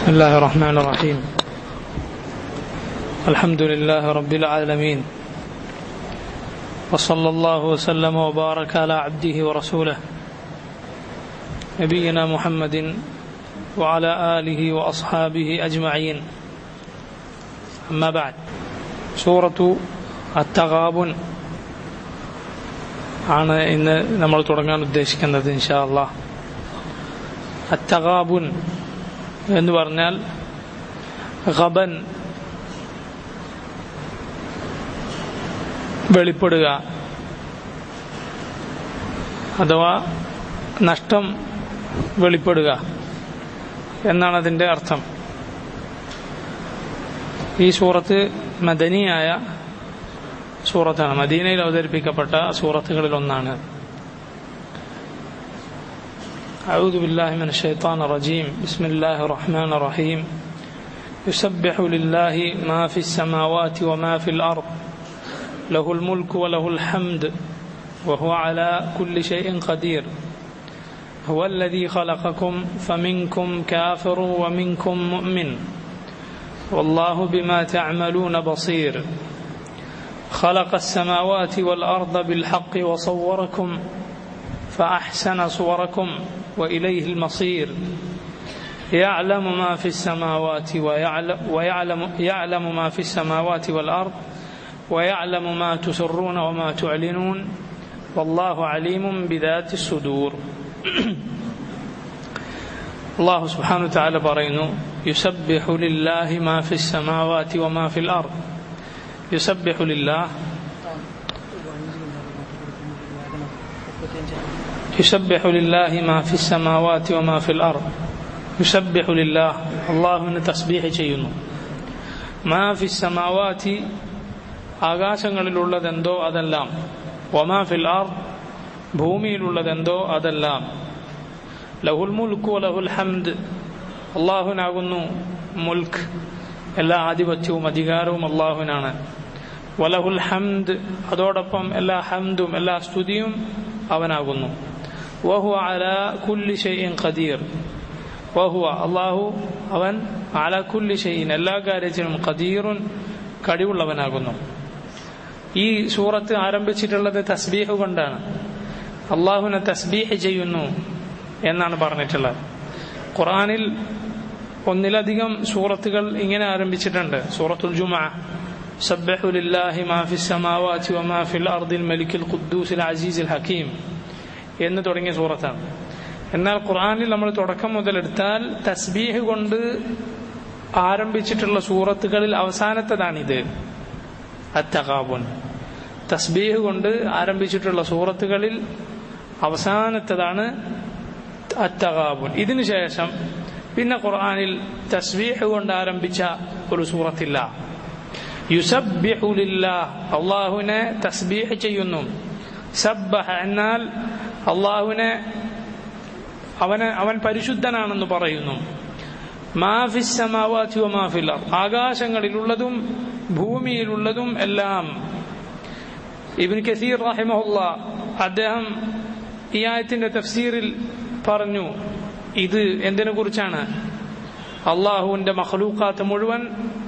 بسم الله الرحمن الرحيم الحمد لله رب العالمين وصلى الله وسلم وبارك على عبده ورسوله نبينا محمد وعلى آله وأصحابه أجمعين أما بعد سورة التغابن ആണ് ഇന്ന് നമ്മൾ തുടങ്ങാൻ ഉദ്ദേശിക്കുന്നത് ഇൻഷാ അള്ളാഹ് അത്തഗാബുൻ എന്ന് പറഞ്ഞാൽ ഖബൻ വെളിപ്പെടുക അഥവാ നഷ്ടം വെളിപ്പെടുക എന്നാണ് അതിൻ്റെ അർത്ഥം ഈ സൂറത്ത് മദനിയായ സൂറത്താണ് മദീനയിൽ അവതരിപ്പിക്കപ്പെട്ട സൂറത്തുകളിൽ ഒന്നാണ് أعوذ بالله من الشيطان الرجيم بسم الله الرحمن الرحيم يسبح لله ما في السماوات وما في الأرض له الملك وله الحمد وهو على كل شيء قدير هو الذي خلقكم فمنكم كافر ومنكم مؤمن والله بما تعملون بصير خلق السماوات والأرض بالحق وصوركم فأحسن صوركم وإليه المصير يعلم ما في السماوات ويعلم, ويعلم يعلم ما في السماوات والأرض ويعلم ما تسرون وما تعلنون والله عليم بذات الصدور الله سبحانه وتعالى പറയുന്നു يسبح لله ما في السماوات وما في الأرض يسبح لله يسبح لله ما في السماوات وما في الأرض يسبح لله الله تسبيح ചെയ്യുന്നു ما في السماوات ആകാശങ്ങളിലുള്ളതെന്തോ അതെല്ലാം വമാ ഫിൽ ആർ ഭൂമിയിലുള്ളതെന്തോ അതെല്ലാം ലഹുൽ മുൽക്കു ലഹുൽ ഹംദ് അള്ളാഹുനാകുന്നു മുൽക്ക് എല്ലാ ആധിപത്യവും അധികാരവും അള്ളാഹുനാണ് വലഹുൽ ഹംദ് അതോടൊപ്പം എല്ലാ ഹംദും എല്ലാ സ്തുതിയും അവനാകുന്നു വഹു അല കുല്ലി ഷെയ്ൻ ഖദീർ വഹുവ അള്ളാഹു അവൻ അല കുല്ലി ഷെയ്ൻ എല്ലാ കാര്യത്തിനും ഖദീറുൻ കഴിവുള്ളവനാകുന്നു ഈ സൂറത്ത് ആരംഭിച്ചിട്ടുള്ളത് തസ്ബീഹ് കൊണ്ടാണ് അള്ളാഹുനെ തസ്ബീഹ് ചെയ്യുന്നു എന്നാണ് പറഞ്ഞിട്ടുള്ളത് ഖുറാനിൽ ഒന്നിലധികം സൂറത്തുകൾ ഇങ്ങനെ ആരംഭിച്ചിട്ടുണ്ട് സൂറത്തുൽ ജുമ سبح لله ما في السماوات وما في الأرض الملك القدوس العزيز الحكيم എന്ന് തുടങ്ങിയ സൂറത്താണ് എന്നാൽ ഖുർആനിൽ നമ്മൾ തുടക്കം മുതലെടുത്താൽ തസ്ബീഹ് കൊണ്ട് ആരംഭിച്ചിട്ടുള്ള സൂറത്തുകളിൽ അവസാനത്തതാണിത് അത്തകാബുൻ തസ്ബീഹ് കൊണ്ട് ആരംഭിച്ചിട്ടുള്ള സൂറത്തുകളിൽ അവസാനത്തതാണ് അത്തകാബുൻ ഇതിനു ശേഷം പിന്നെ ഖുർആനിൽ തസ്ബീഹ് കൊണ്ട് ആരംഭിച്ച ഒരു സൂറത്തില്ല യുസബ്ബിഹുലില്ലാ അള്ളാഹുവിനെ തസ്ബീഹ് ചെയ്യുന്നു സബ്ബഹ എന്നാൽ അള്ളാഹുവിനെ അവന് അവൻ പരിശുദ്ധനാണെന്ന് പറയുന്നു മാഫിസമാവാത്തി മാഫില്ല ആകാശങ്ങളിലുള്ളതും ഭൂമിയിലുള്ളതും എല്ലാം ഇബിൻ കസീർ റഹിമഹുല്ല അദ്ദേഹം ഈ ആയത്തിന്റെ തഫ്സീറിൽ പറഞ്ഞു ഇത് എന്തിനെ കുറിച്ചാണ് അള്ളാഹുവിന്റെ മഹ്ലൂക്കാത്ത് മുഴുവൻ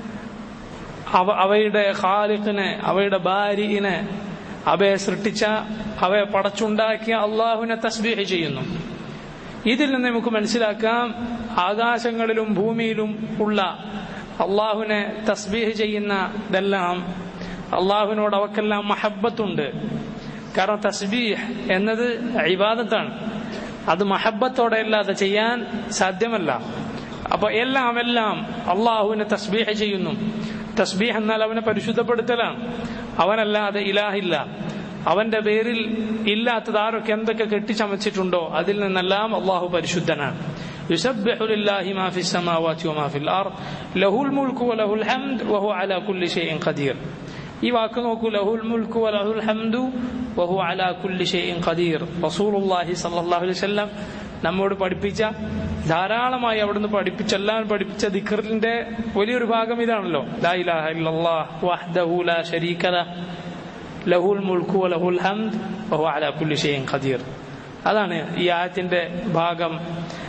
അവ അവയുടെ ഖാലിഖിനെ അവയുടെ ഭാര്യനെ അവയെ സൃഷ്ടിച്ച അവയെ പടച്ചുണ്ടാക്കിയ അള്ളാഹുവിനെ തസ്ബീഹ് ചെയ്യുന്നു ഇതിൽ നിന്ന് നമുക്ക് മനസ്സിലാക്കാം ആകാശങ്ങളിലും ഭൂമിയിലും ഉള്ള അള്ളാഹുവിനെ തസ്ബീഹ് ചെയ്യുന്നതെല്ലാം അള്ളാഹുവിനോട് അവക്കെല്ലാം മഹബത്തുണ്ട് കാരണം തസ്ബീഹ് എന്നത് ഇബാദത്താണ് അത് മഹബത്തോടെ അല്ലാതെ ചെയ്യാൻ സാധ്യമല്ല അപ്പൊ എല്ലാം എല്ലാം അള്ളാഹുവിനെ തസ്ബീഹ് ചെയ്യുന്നു തസ്ബീഹ് എന്നാൽ അവനെ പരിശുദ്ധപ്പെടുത്തലാണ് അവനല്ലാതെ ഇലാഹില്ല അവന്റെ പേരിൽ ഇല്ലാത്തത് ആരൊക്കെ എന്തൊക്കെ കെട്ടിച്ചമച്ചിട്ടുണ്ടോ അതിൽ നിന്നെല്ലാം അള്ളാഹു പരിശുദ്ധനാണ് يسبح لله ما في السماوات وما في الأرض له الملك وله الحمد وهو على كل شيء قدير ഈ വാക്ക് നോക്കൂ ലഹുൽ മുൽക്ക് വലഹുൽ ഹംദു വഹു അലാ കുല്ലി ഷൈഇൻ ഖദീർ റസൂലുള്ളാഹി സ്വല്ലല്ലാഹു അലൈഹി വസല്ലം നമ്മോട് പഠിപ്പിച്ച ധാരാളമായി അവിടുന്ന് പഠിപ്പിച്ച എല്ലാം പഠിപ്പിച്ച ദിഖറിന്റെ വലിയൊരു ഭാഗം ഇതാണല്ലോ ലാ ഇലാഹ ഇല്ലല്ലാഹ് വഹ്ദഹു ലാ ശരീക ലഹ് ലഹുൽ മുൽക്കു വലഹുൽ ഹംദ് വഹു അലാ കുല്ലി ഷൈഇൻ ഖദീർ അതാണ് ഈ ആയത്തിന്റെ ഭാഗം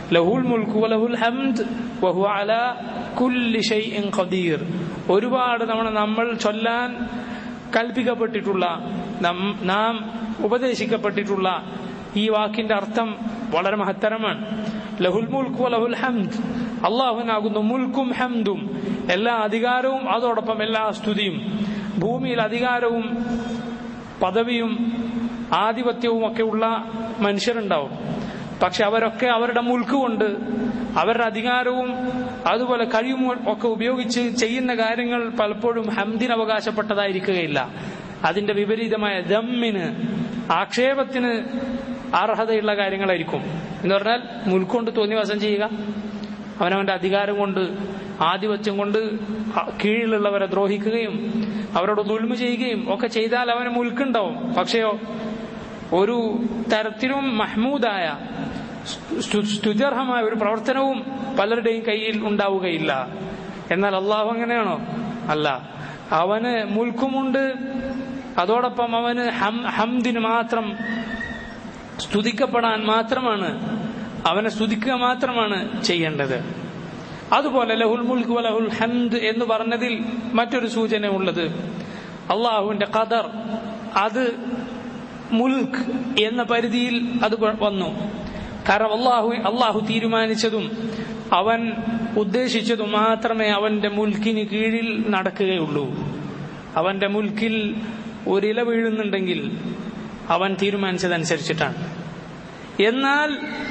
ലഹുൽ മുൽക്കു വലഹുൽ ഹംദ് വഹു അല കുല്ലി ഷൈഇൻ ഖദീർ ഒരുപാട് തവണ നമ്മൾ ചൊല്ലാൻ കൽപ്പിക്കപ്പെട്ടിട്ടുള്ള നം- നാം ഉപദേശിക്കപ്പെട്ടിട്ടുള്ള ഈ വാക്കിന്റെ അർത്ഥം വളരെ മഹത്തരമാണ് ലഹുൽ മുൽക്ക് ലഹുൽ ഹംദ് അള്ളാഹുനാകുന്നു മുൽക്കും ഹംദും എല്ലാ അധികാരവും അതോടൊപ്പം എല്ലാ സ്തുതിയും ഭൂമിയിൽ അധികാരവും പദവിയും ആധിപത്യവും ഒക്കെ ഉള്ള മനുഷ്യരുണ്ടാവും പക്ഷെ അവരൊക്കെ അവരുടെ മുൽക്ക് കൊണ്ട് അവരുടെ അധികാരവും അതുപോലെ കഴിവും ഒക്കെ ഉപയോഗിച്ച് ചെയ്യുന്ന കാര്യങ്ങൾ പലപ്പോഴും ഹംദിന് അവകാശപ്പെട്ടതായിരിക്കുകയില്ല അതിന്റെ വിപരീതമായ ദമ്മിന് ആക്ഷേപത്തിന് അർഹതയുള്ള കാര്യങ്ങളായിരിക്കും എന്ന് പറഞ്ഞാൽ മുൽക്കൊണ്ട് തോന്നിവാസം ചെയ്യുക അവനവന്റെ അധികാരം കൊണ്ട് ആധിപത്യം കൊണ്ട് കീഴിലുള്ളവരെ ദ്രോഹിക്കുകയും അവരോട് ദുൽമ ചെയ്യുകയും ഒക്കെ ചെയ്താൽ അവന് മുൽക്കുണ്ടാവും പക്ഷെയോ ഒരു തരത്തിലും മഹ്മൂദായ സ്തു- സ്തുത്യർഹമായ ഒരു പ്രവർത്തനവും പലരുടെയും കയ്യിൽ ഉണ്ടാവുകയില്ല എന്നാൽ അള്ളാഹു അങ്ങനെയാണോ അല്ല അവന് മുൽക്കുമുണ്ട് അതോടൊപ്പം അവന് ഹം- ഹംദിന് മാത്രം സ്തുതിക്കപ്പെടാൻ മാത്രമാണ് അവനെ സ്തുതിക്കുക മാത്രമാണ് ചെയ്യേണ്ടത് അതുപോലെ ലഹുൽ മുൽക്ക് വലഹുൽ ഹംദ് എന്ന് പറഞ്ഞതിൽ മറ്റൊരു സൂചന ഉള്ളത് അള്ളാഹുവിന്റെ ഖദർ അത് മുൽക്ക് എന്ന പരിധിയിൽ അത് വന്നു കാരണം അള്ളാഹു അള്ളാഹു തീരുമാനിച്ചതും അവൻ ഉദ്ദേശിച്ചതും മാത്രമേ അവന്റെ മുൽക്കിന് കീഴിൽ നടക്കുകയുള്ളൂ അവന്റെ മുൽക്കിൽ ഒരില വീഴുന്നുണ്ടെങ്കിൽ അവൻ തീരുമാനിച്ചതനുസരിച്ചിട്ടാണ് എന്നാൽ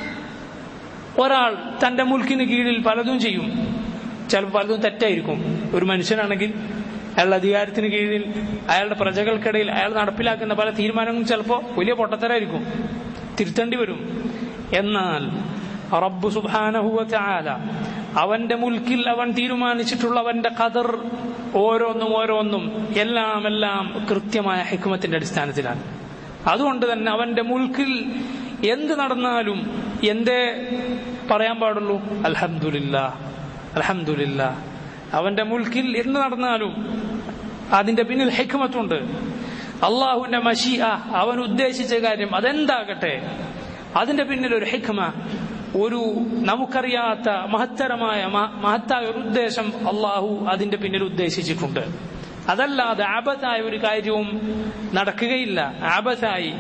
ഒരാൾ തന്റെ മുൽക്കിന് കീഴിൽ പലതും ചെയ്യും ചിലപ്പോൾ പലതും തെറ്റായിരിക്കും ഒരു മനുഷ്യനാണെങ്കിൽ അയാളുടെ അധികാരത്തിന് കീഴിൽ അയാളുടെ പ്രജകൾക്കിടയിൽ അയാൾ നടപ്പിലാക്കുന്ന പല തീരുമാനങ്ങളും ചിലപ്പോൾ വലിയ പൊട്ടത്തരായിരിക്കും തിരുത്തേണ്ടി വരും എന്നാൽ റബ്ബു സുബാനഹുവ ആല അവന്റെ മുൽക്കിൽ അവൻ തീരുമാനിച്ചിട്ടുള്ള അവന്റെ കതർ ഓരോന്നും ഓരോന്നും എല്ലാം എല്ലാം കൃത്യമായ ഹിക്മത്തിന്റെ അടിസ്ഥാനത്തിലാണ് അതുകൊണ്ട് തന്നെ അവന്റെ മുൽക്കിൽ എന്ത് നടന്നാലും എന്തേ പറയാൻ പാടുള്ളൂ അൽഹംദുലില്ല അൽഹംദുലില്ല അവന്റെ മുൽക്കിൽ എന്ത് നടന്നാലും അതിന്റെ പിന്നിൽ ഹെക്മത്തുണ്ട് അള്ളാഹുവിന്റെ മഷിയ അവൻ ഉദ്ദേശിച്ച കാര്യം അതെന്താകട്ടെ അതിന്റെ പിന്നിൽ ഒരു ഹെക്മ ഒരു നമുക്കറിയാത്ത മഹത്തരമായ മ- മഹത്തായ ഒരു ഉദ്ദേശം അള്ളാഹു അതിന്റെ പിന്നിൽ ഉദ്ദേശിച്ചിട്ടുണ്ട് അതല്ലാതെ ആപത്തായ ഒരു കാര്യവും നടക്കുകയില്ല ആപത്തായി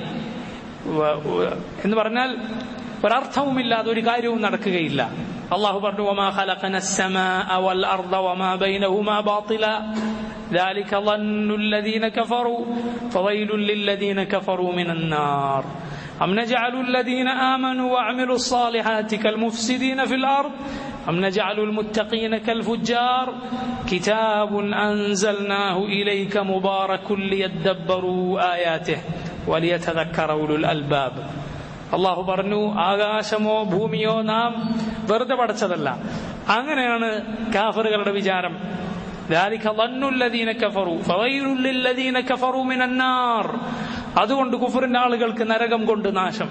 വ- വ- എന്ന് പറഞ്ഞാൽ ഒരർത്ഥവുമില്ലാതെ ഒരു കാര്യവും നടക്കുകയില്ല അള്ളാഹു പറഞ്ഞു وما خلقنا السماء والأرض وما بينهما باطلا ذلك ظن الذين كفروا فويل للذين كفروا من النار أم نجعل الذين آمنوا وعملوا الصالحات كالمفسدين في الأرض أم نجعل المتقين كالفجار كتاب أنزلناه إليك مبارك ليدبروا آياته وليتذكر أولو الألباب അള്ളാഹു പറഞ്ഞു ആകാശമോ ഭൂമിയോ നാം വെറുതെ പടച്ചതല്ല അങ്ങനെയാണ് കാഫറുകളുടെ വിചാരം ذلك ظن الذين كفروا فويل للذين كفروا من النار അതുകൊണ്ട് കുഫറിന്റെ ആളുകൾക്ക് നരകം കൊണ്ട് നാശം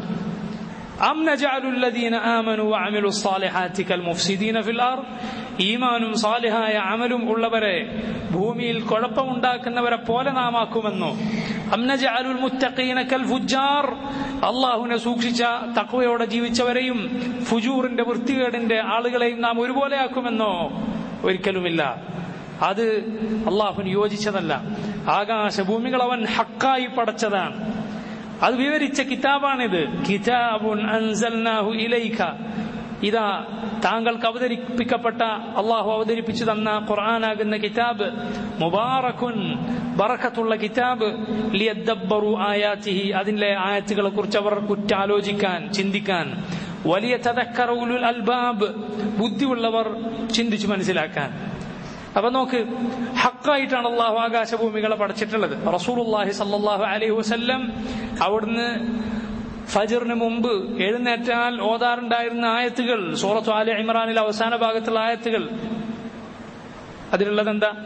أم نجعل الذين آمنوا وعملوا الصالحات كالمفسدين في الأرض ഈമാനും സാലിഹായ അമലും ഉള്ളവരെ ഭൂമിയിൽ കുഴപ്പമുണ്ടാക്കുന്നവരെ പോലെ നാം ആക്കുമെന്നോ അംനജഅലുൽ മുത്തഖീന കൽ ഫുജാർ അള്ളാഹുവിനെ സൂക്ഷിച്ച തക്വയോടെ ജീവിച്ചവരെയും ഫുജൂറിന്റെ വൃത്തികേടിന്റെ ആളുകളെയും നാം ഒരുപോലെ ആക്കുമെന്നോ ഒരിക്കലുമില്ല അത് അള്ളാഹുവിന് യോജിച്ചതല്ല ആകാശഭൂമികൾ അവൻ ഹക്കായി പടച്ചതാണ് അത് വിവരിച്ച കിതാബാണിത് കിതാബുൻ അൻസൽനാഹു ഇലൈക ഇതാ താങ്കൾക്ക് അവതരിപ്പിക്കപ്പെട്ട അള്ളാഹു അവതരിപ്പിച്ചു തന്ന ഖുർആനാകുന്ന കിതാബ് മുബാറക്കുൻ ബറക്കത്തുള്ള കിതാബ് ലിയദ്ദബ്ബറു ആയാത്തിഹി അതിലെ ആയത്തുകളെ കുറിച്ച് അവർ കുറ്റാലോചിക്കാൻ ചിന്തിക്കാൻ വലിയ തദക്കറ ഉലുൽ അൽബാബ് ബുദ്ധിയുള്ളവർ ചിന്തിച്ചു മനസ്സിലാക്കാൻ അപ്പൊ നോക്ക് ഹക്കായിട്ടാണ് അള്ളാഹു ആകാശഭൂമികളെ പഠിച്ചിട്ടുള്ളത് റസൂലുള്ളാഹി സല്ലല്ലാഹു അലൈഹി വസല്ലം അവിടുന്ന് ഫജറിന് മുമ്പ് എഴുന്നേറ്റാൽ ഓതാറുണ്ടായിരുന്ന ആയത്തുകൾ സൂറത്തു ആലി ഇമ്രാനിലെ അവസാന ഭാഗത്തുള്ള ആയത്തുകൾ അതിലുള്ളത് എന്താ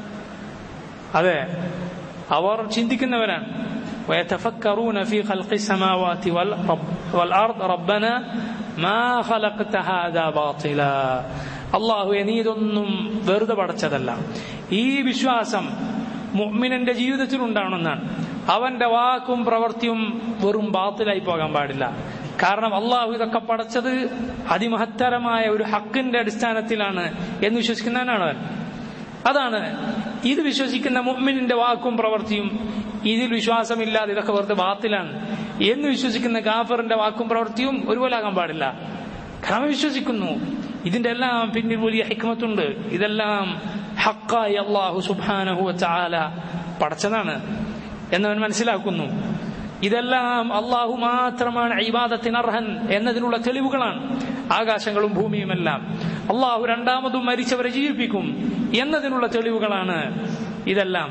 അതെ അവർ ചിന്തിക്കുന്നവരാണ് ويتفكرون في خلق السماوات والرب والأرض ربنا ما خلقت هذا باطلا അള്ളാഹുവെ നീ ഇതൊന്നും വെറുതെ പടച്ചതല്ല ഈ വിശ്വാസം മുഅ്മിനന്റെ ജീവിതത്തിൽ ഉണ്ടാവണമെന്നാണ് അവന്റെ വാക്കും പ്രവൃത്തിയും വെറും ബാത്തിലായി പോകാൻ പാടില്ല കാരണം അള്ളാഹു ഇതൊക്കെ പടച്ചത് അതിമഹത്തരമായ ഒരു ഹക്കിന്റെ അടിസ്ഥാനത്തിലാണ് എന്ന് വിശ്വസിക്കുന്നവനാണ് അവൻ അതാണ് ഇത് വിശ്വസിക്കുന്ന മുഅ്മിനിന്റെ വാക്കും പ്രവൃത്തിയും ഇതിൽ വിശ്വാസമില്ലാതെ ഇതൊക്കെ വെറുതെ ബാത്തിലാണ് എന്ന് വിശ്വസിക്കുന്ന കാഫറിന്റെ വാക്കും പ്രവൃത്തിയും ഒരുപോലെ ആകാൻ പാടില്ല കാരണം വിശ്വസിക്കുന്നു ഇതിന്റെ എല്ലാം പിന്നിൽ വലിയ ഹിക്മത്തുണ്ട് ഇതെല്ലാം ഹക്കായി അള്ളാഹു സുബാനഹു ചാല പടച്ചതാണ് എന്നവൻ മനസ്സിലാക്കുന്നു ഇതെല്ലാം അള്ളാഹു മാത്രമാണ് ഇബാദത്തിന് അർഹൻ എന്നതിനുള്ള തെളിവുകളാണ് ആകാശങ്ങളും ഭൂമിയുമെല്ലാം അള്ളാഹു രണ്ടാമതും മരിച്ചവരെ ജീവിപ്പിക്കും എന്നതിനുള്ള തെളിവുകളാണ് ഇതെല്ലാം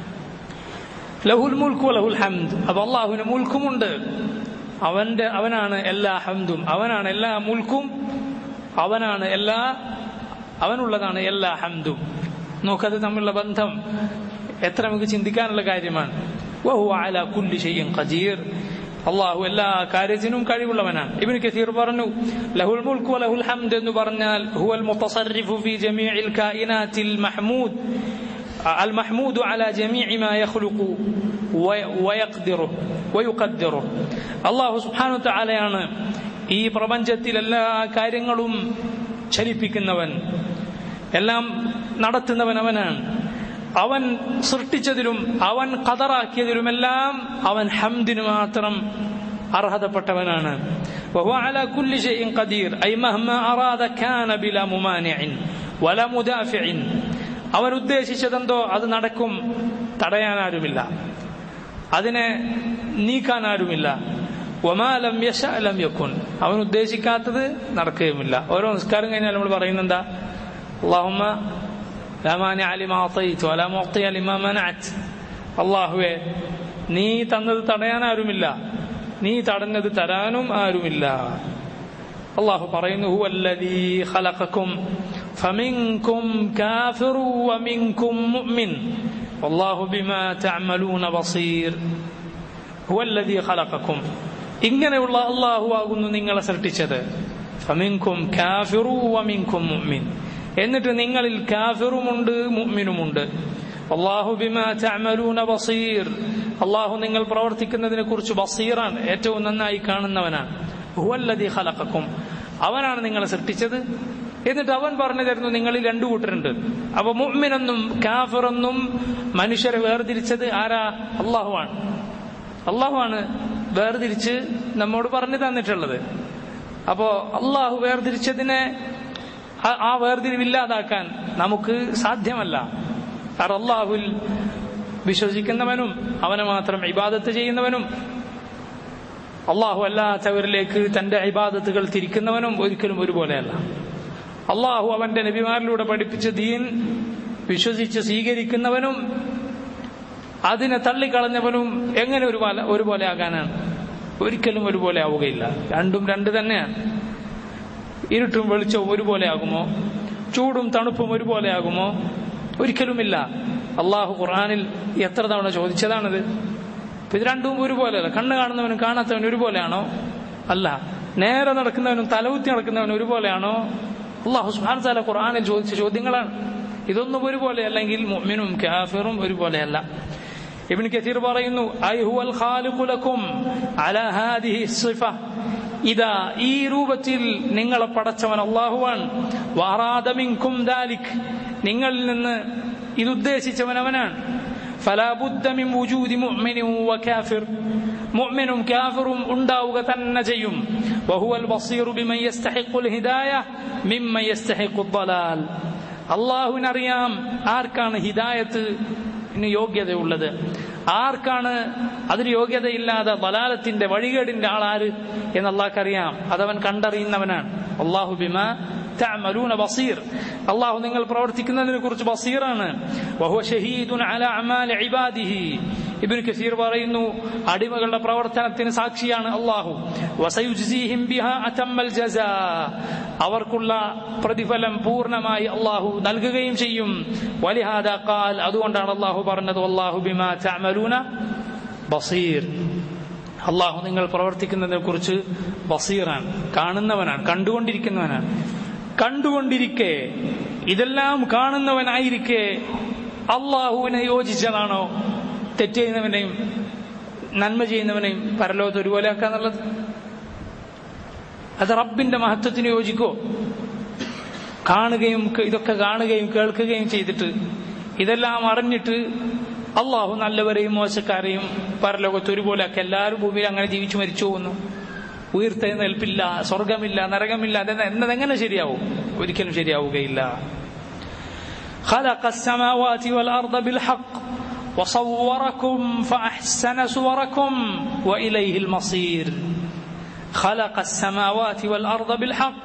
ലഹുൽ മുൽക്കു ലഹുൽ ഹംദ് അപ്പൊ അള്ളാഹുവിന് മുൽക്കുമുണ്ട് അവന്റെ അവനാണ് എല്ലാ ഹംദും അവനാണ് എല്ലാ മുൽക്കും അവനാണ് എല്ലാ അവനുള്ളതാണ് എല്ലാ ഹംദും നോക്കത് തമ്മിലുള്ള ബന്ധം എത്ര നമുക്ക് ചിന്തിക്കാനുള്ള കാര്യമാണ് വഹു അല കുല്ലി ഷൈഇൻ ഖദീർ അള്ളാഹു എല്ലാ കാര്യത്തിനും കഴിവുള്ളവനാണ് ഇബ്നു കസീർ പറഞ്ഞു ലഹുൽ മുൽക്ക് വലഹുൽ ഹംദ് എന്ന് പറഞ്ഞാൽ ഹുവൽ മുത്തസർരിഫു ഫി ജമീഇൽ കായിനാത്തിൽ മഹ്മൂദ് المحمود على جميع ما يخلق ويقدره ويقدره الله سبحانه وتعالى ആണ് ഈ പ്രപഞ്ചത്തിൽ എല്ലാ കാര്യങ്ങളും ചലിപ്പിക്കുന്നവൻ എല്ലാം നടത്തുന്നവൻ അവനാണ് അവൻ സൃഷ്ടിച്ചതിലും അവൻ കതറാക്കിയതിലുമെല്ലാം അവൻ ഹംദിന് മാത്രം അർഹതപ്പെട്ടവനാണ് وهو على كل شيء قدير أي مهما أراد كان بلا ممانع ولا مدافع അവൻ ഉദ്ദേശിച്ചതെന്തോ അത് നടക്കും തടയാനാരുമില്ല അതിനെ നീക്കാനാരുമില്ല ഒമാലം യശലം യക്കുൻ അവൻ ഉദ്ദേശിക്കാത്തത് നടക്കുകയുമില്ല ഓരോ നിസ്കാരം കഴിഞ്ഞാൽ നമ്മൾ പറയുന്നെന്താ അള്ളാഹുമ്മ ലാമാനി അലിമാത്തയിച്ചു അല മോക്തി അലിമാ മനഅത്ത് അള്ളാഹുവെ നീ തന്നത് തടയാനാരുമില്ല നീ തടഞ്ഞത് തരാനും ആരുമില്ല അള്ളാഹു പറയുന്നു ഹുവല്ലദീ ഖലഖക്കും ഫമിൻകും കാഫിറു വമിൻകും മുഅ്മിൻ വല്ലാഹു ബിമാ തഅമലൂന ബസീർ ഹുവല്ലദീ ഖലഖക്കും ഇങ്ങനെയുള്ള അള്ളാഹു ആകുന്നു നിങ്ങളെ സൃഷ്ടിച്ചത് ഫമിൻകും കാഫിറു വമിൻകും മുഅ്മിൻ എന്നിട്ട് നിങ്ങളിൽ കാഫിറുമുണ്ട് മുഅ്മിനുമുണ്ട് അള്ളാഹു ബിമാ തഅമലൂന ബസീർ അള്ളാഹു നിങ്ങൾ പ്രവർത്തിക്കുന്നതിനെ കുറിച്ച് ബസീറാണ് ഏറ്റവും നന്നായി കാണുന്നവനാണ് ഹുവല്ലദീ ഖലഖക്കും അവനാണ് നിങ്ങളെ സൃഷ്ടിച്ചത് എന്നിട്ട് അവൻ പറഞ്ഞു തരുന്നു നിങ്ങളിൽ രണ്ടു കൂട്ടരുണ്ട് അപ്പൊ മുഅ്മിനെന്നും കാഫിറെന്നും മനുഷ്യരെ വേർതിരിച്ചത് ആരാ അള്ളാഹുവാണ് അള്ളാഹുവാണ് വേർതിരിച്ച് നമ്മോട് പറഞ്ഞു തന്നിട്ടുള്ളത് അപ്പോ അള്ളാഹു വേർതിരിച്ചതിനെ ആ വേർതിരിവില്ലാതാക്കാൻ നമുക്ക് സാധ്യമല്ല കാരണം അള്ളാഹുൽ വിശ്വസിക്കുന്നവനും അവനെ മാത്രം ഇബാദത്ത് ചെയ്യുന്നവനും അള്ളാഹു അല്ലാത്തവരിലേക്ക് തന്റെ ഇബാദത്തുകൾ തിരിക്കുന്നവനും ഒരിക്കലും ഒരുപോലെയല്ല അള്ളാഹു അവന്റെ നബിമാരിലൂടെ പഠിപ്പിച്ച ദീൻ വിശ്വസിച്ച് സ്വീകരിക്കുന്നവനും അതിനെ തള്ളിക്കളഞ്ഞവനും എങ്ങനെ ഒരു ഒരുപോലെ ആകാനാണ് ഒരിക്കലും ഒരുപോലെ ആവുകയില്ല രണ്ടും രണ്ട് തന്നെയാണ് ഇരുട്ടും വെളിച്ചവും ഒരുപോലെ ആകുമോ ചൂടും തണുപ്പും ഒരുപോലെ ആകുമോ ഒരിക്കലുമില്ല അള്ളാഹു ഖുർആാനിൽ എത്ര തവണ ചോദിച്ചതാണിത് ഇത് രണ്ടും ഒരുപോലെയല്ല കണ്ണ് കാണുന്നവനും കാണാത്തവനും ഒരുപോലെയാണോ അല്ല നേരെ നടക്കുന്നവനും തലകുത്തി നടക്കുന്നവനും ഒരുപോലെയാണോ അള്ളാഹു സുഹാൻ താല ഖുർആാനിൽ ചോദിച്ച ചോദ്യങ്ങളാണ് ഇതൊന്നും ഒരുപോലെ അല്ലെങ്കിൽ മുഅ്മിനും കാഫിറും ഒരുപോലെയല്ല ഇബ്നു കസീർ പറയുന്നു ഐ ഹുവൽ ഖാലിഖു ലക്കും അലാ ഹാദിഹി സിഫ ഇതാ ഈ രൂപത്തിൽ നിങ്ങളെ പടച്ചവൻ അള്ളാഹുവാണ് വാറാദ മിൻകും ദാലിക് നിങ്ങളിൽ നിന്ന് ഇത് ഉദ്ദേശിച്ചവൻ അവനാണ് فلا بد من وجود مؤمن وكافر مؤمن كافر ഉണ്ടാവുക തന്നെ ചെയ്യും وهو البصير بمن يستحق الهداية ممن يستحق الضلال അള്ളാഹുവിനറിയാം ആർക്കാണ് ഹിദായത്ത് യോഗ്യതയുള്ളത് ആർക്കാണ് അതിന് യോഗ്യതയില്ലാതെ ബലാലത്തിന്റെ വഴികേടിന്റെ ആളാര് എന്ന് അള്ളാഹ്ക്കറിയാം അതവൻ കണ്ടറിയുന്നവനാണ് അള്ളാഹു ബിമ തഅമലൂന ബസീർ അള്ളാഹു നിങ്ങൾ പ്രവർത്തിക്കുന്നതിനെ കുറിച്ച് ബസീറാണ് വഹുവ ഷഹീദുൻ അല അമാല ഇബാദിഹി ഇബ്നു കസീർ പറയുന്നു അടിമകളുടെ പ്രവർത്തനത്തിന് സാക്ഷിയാണ് അള്ളാഹു വസയുജ്സിഹിം ബിഹ അതമ്മൽ ജസാ അവർക്കുള്ള പ്രതിഫലം പൂർണ്ണമായി അള്ളാഹു നൽകുകയും ചെയ്യും വലിഹാദ ഖാൽ അതുകൊണ്ടാണ് അള്ളാഹു പറഞ്ഞത് അള്ളാഹു ബിമാ തഅമലൂന ബസീർ അള്ളാഹു നിങ്ങൾ പ്രവർത്തിക്കുന്നതിനെ കുറിച്ച് ബസീറാണ് കാണുന്നവനാണ് കണ്ടുകൊണ്ടിരിക്കുന്നവനാണ് കണ്ടുകൊണ്ടിരിക്കെ ഇതെല്ലാം കാണുന്നവനായിരിക്കെ അള്ളാഹുവിനെ യോജിച്ചതാണോ തെറ്റ് ചെയ്യുന്നവനെയും നന്മ ചെയ്യുന്നവനെയും പരലോകത്ത് ഒരുപോലെ ആക്കാന്നുള്ളത് അത് റബ്ബിന്റെ മഹത്വത്തിന് യോജിക്കോ കാണുകയും ഇതൊക്കെ കാണുകയും കേൾക്കുകയും ചെയ്തിട്ട് ഇതെല്ലാം അറിഞ്ഞിട്ട് അള്ളാഹു നല്ലവരെയും മോശക്കാരെയും പരലോകത്ത് ഒരുപോലെയൊക്കെ എല്ലാവരും ഭൂമിയിൽ അങ്ങനെ ജീവിച്ചു മരിച്ചു പോകുന്നു ഉയർത്തെഴുന്നേൽപ്പില്ല സ്വർഗമില്ല നരകമില്ല എന്നതെങ്ങനെ ശരിയാവും ഒരിക്കലും ശരിയാവുകയില്ല خلق السماوات والأرض بالحق وصوركم فأحسن صوركم وإليه المصير خلق السماوات والأرض بالحق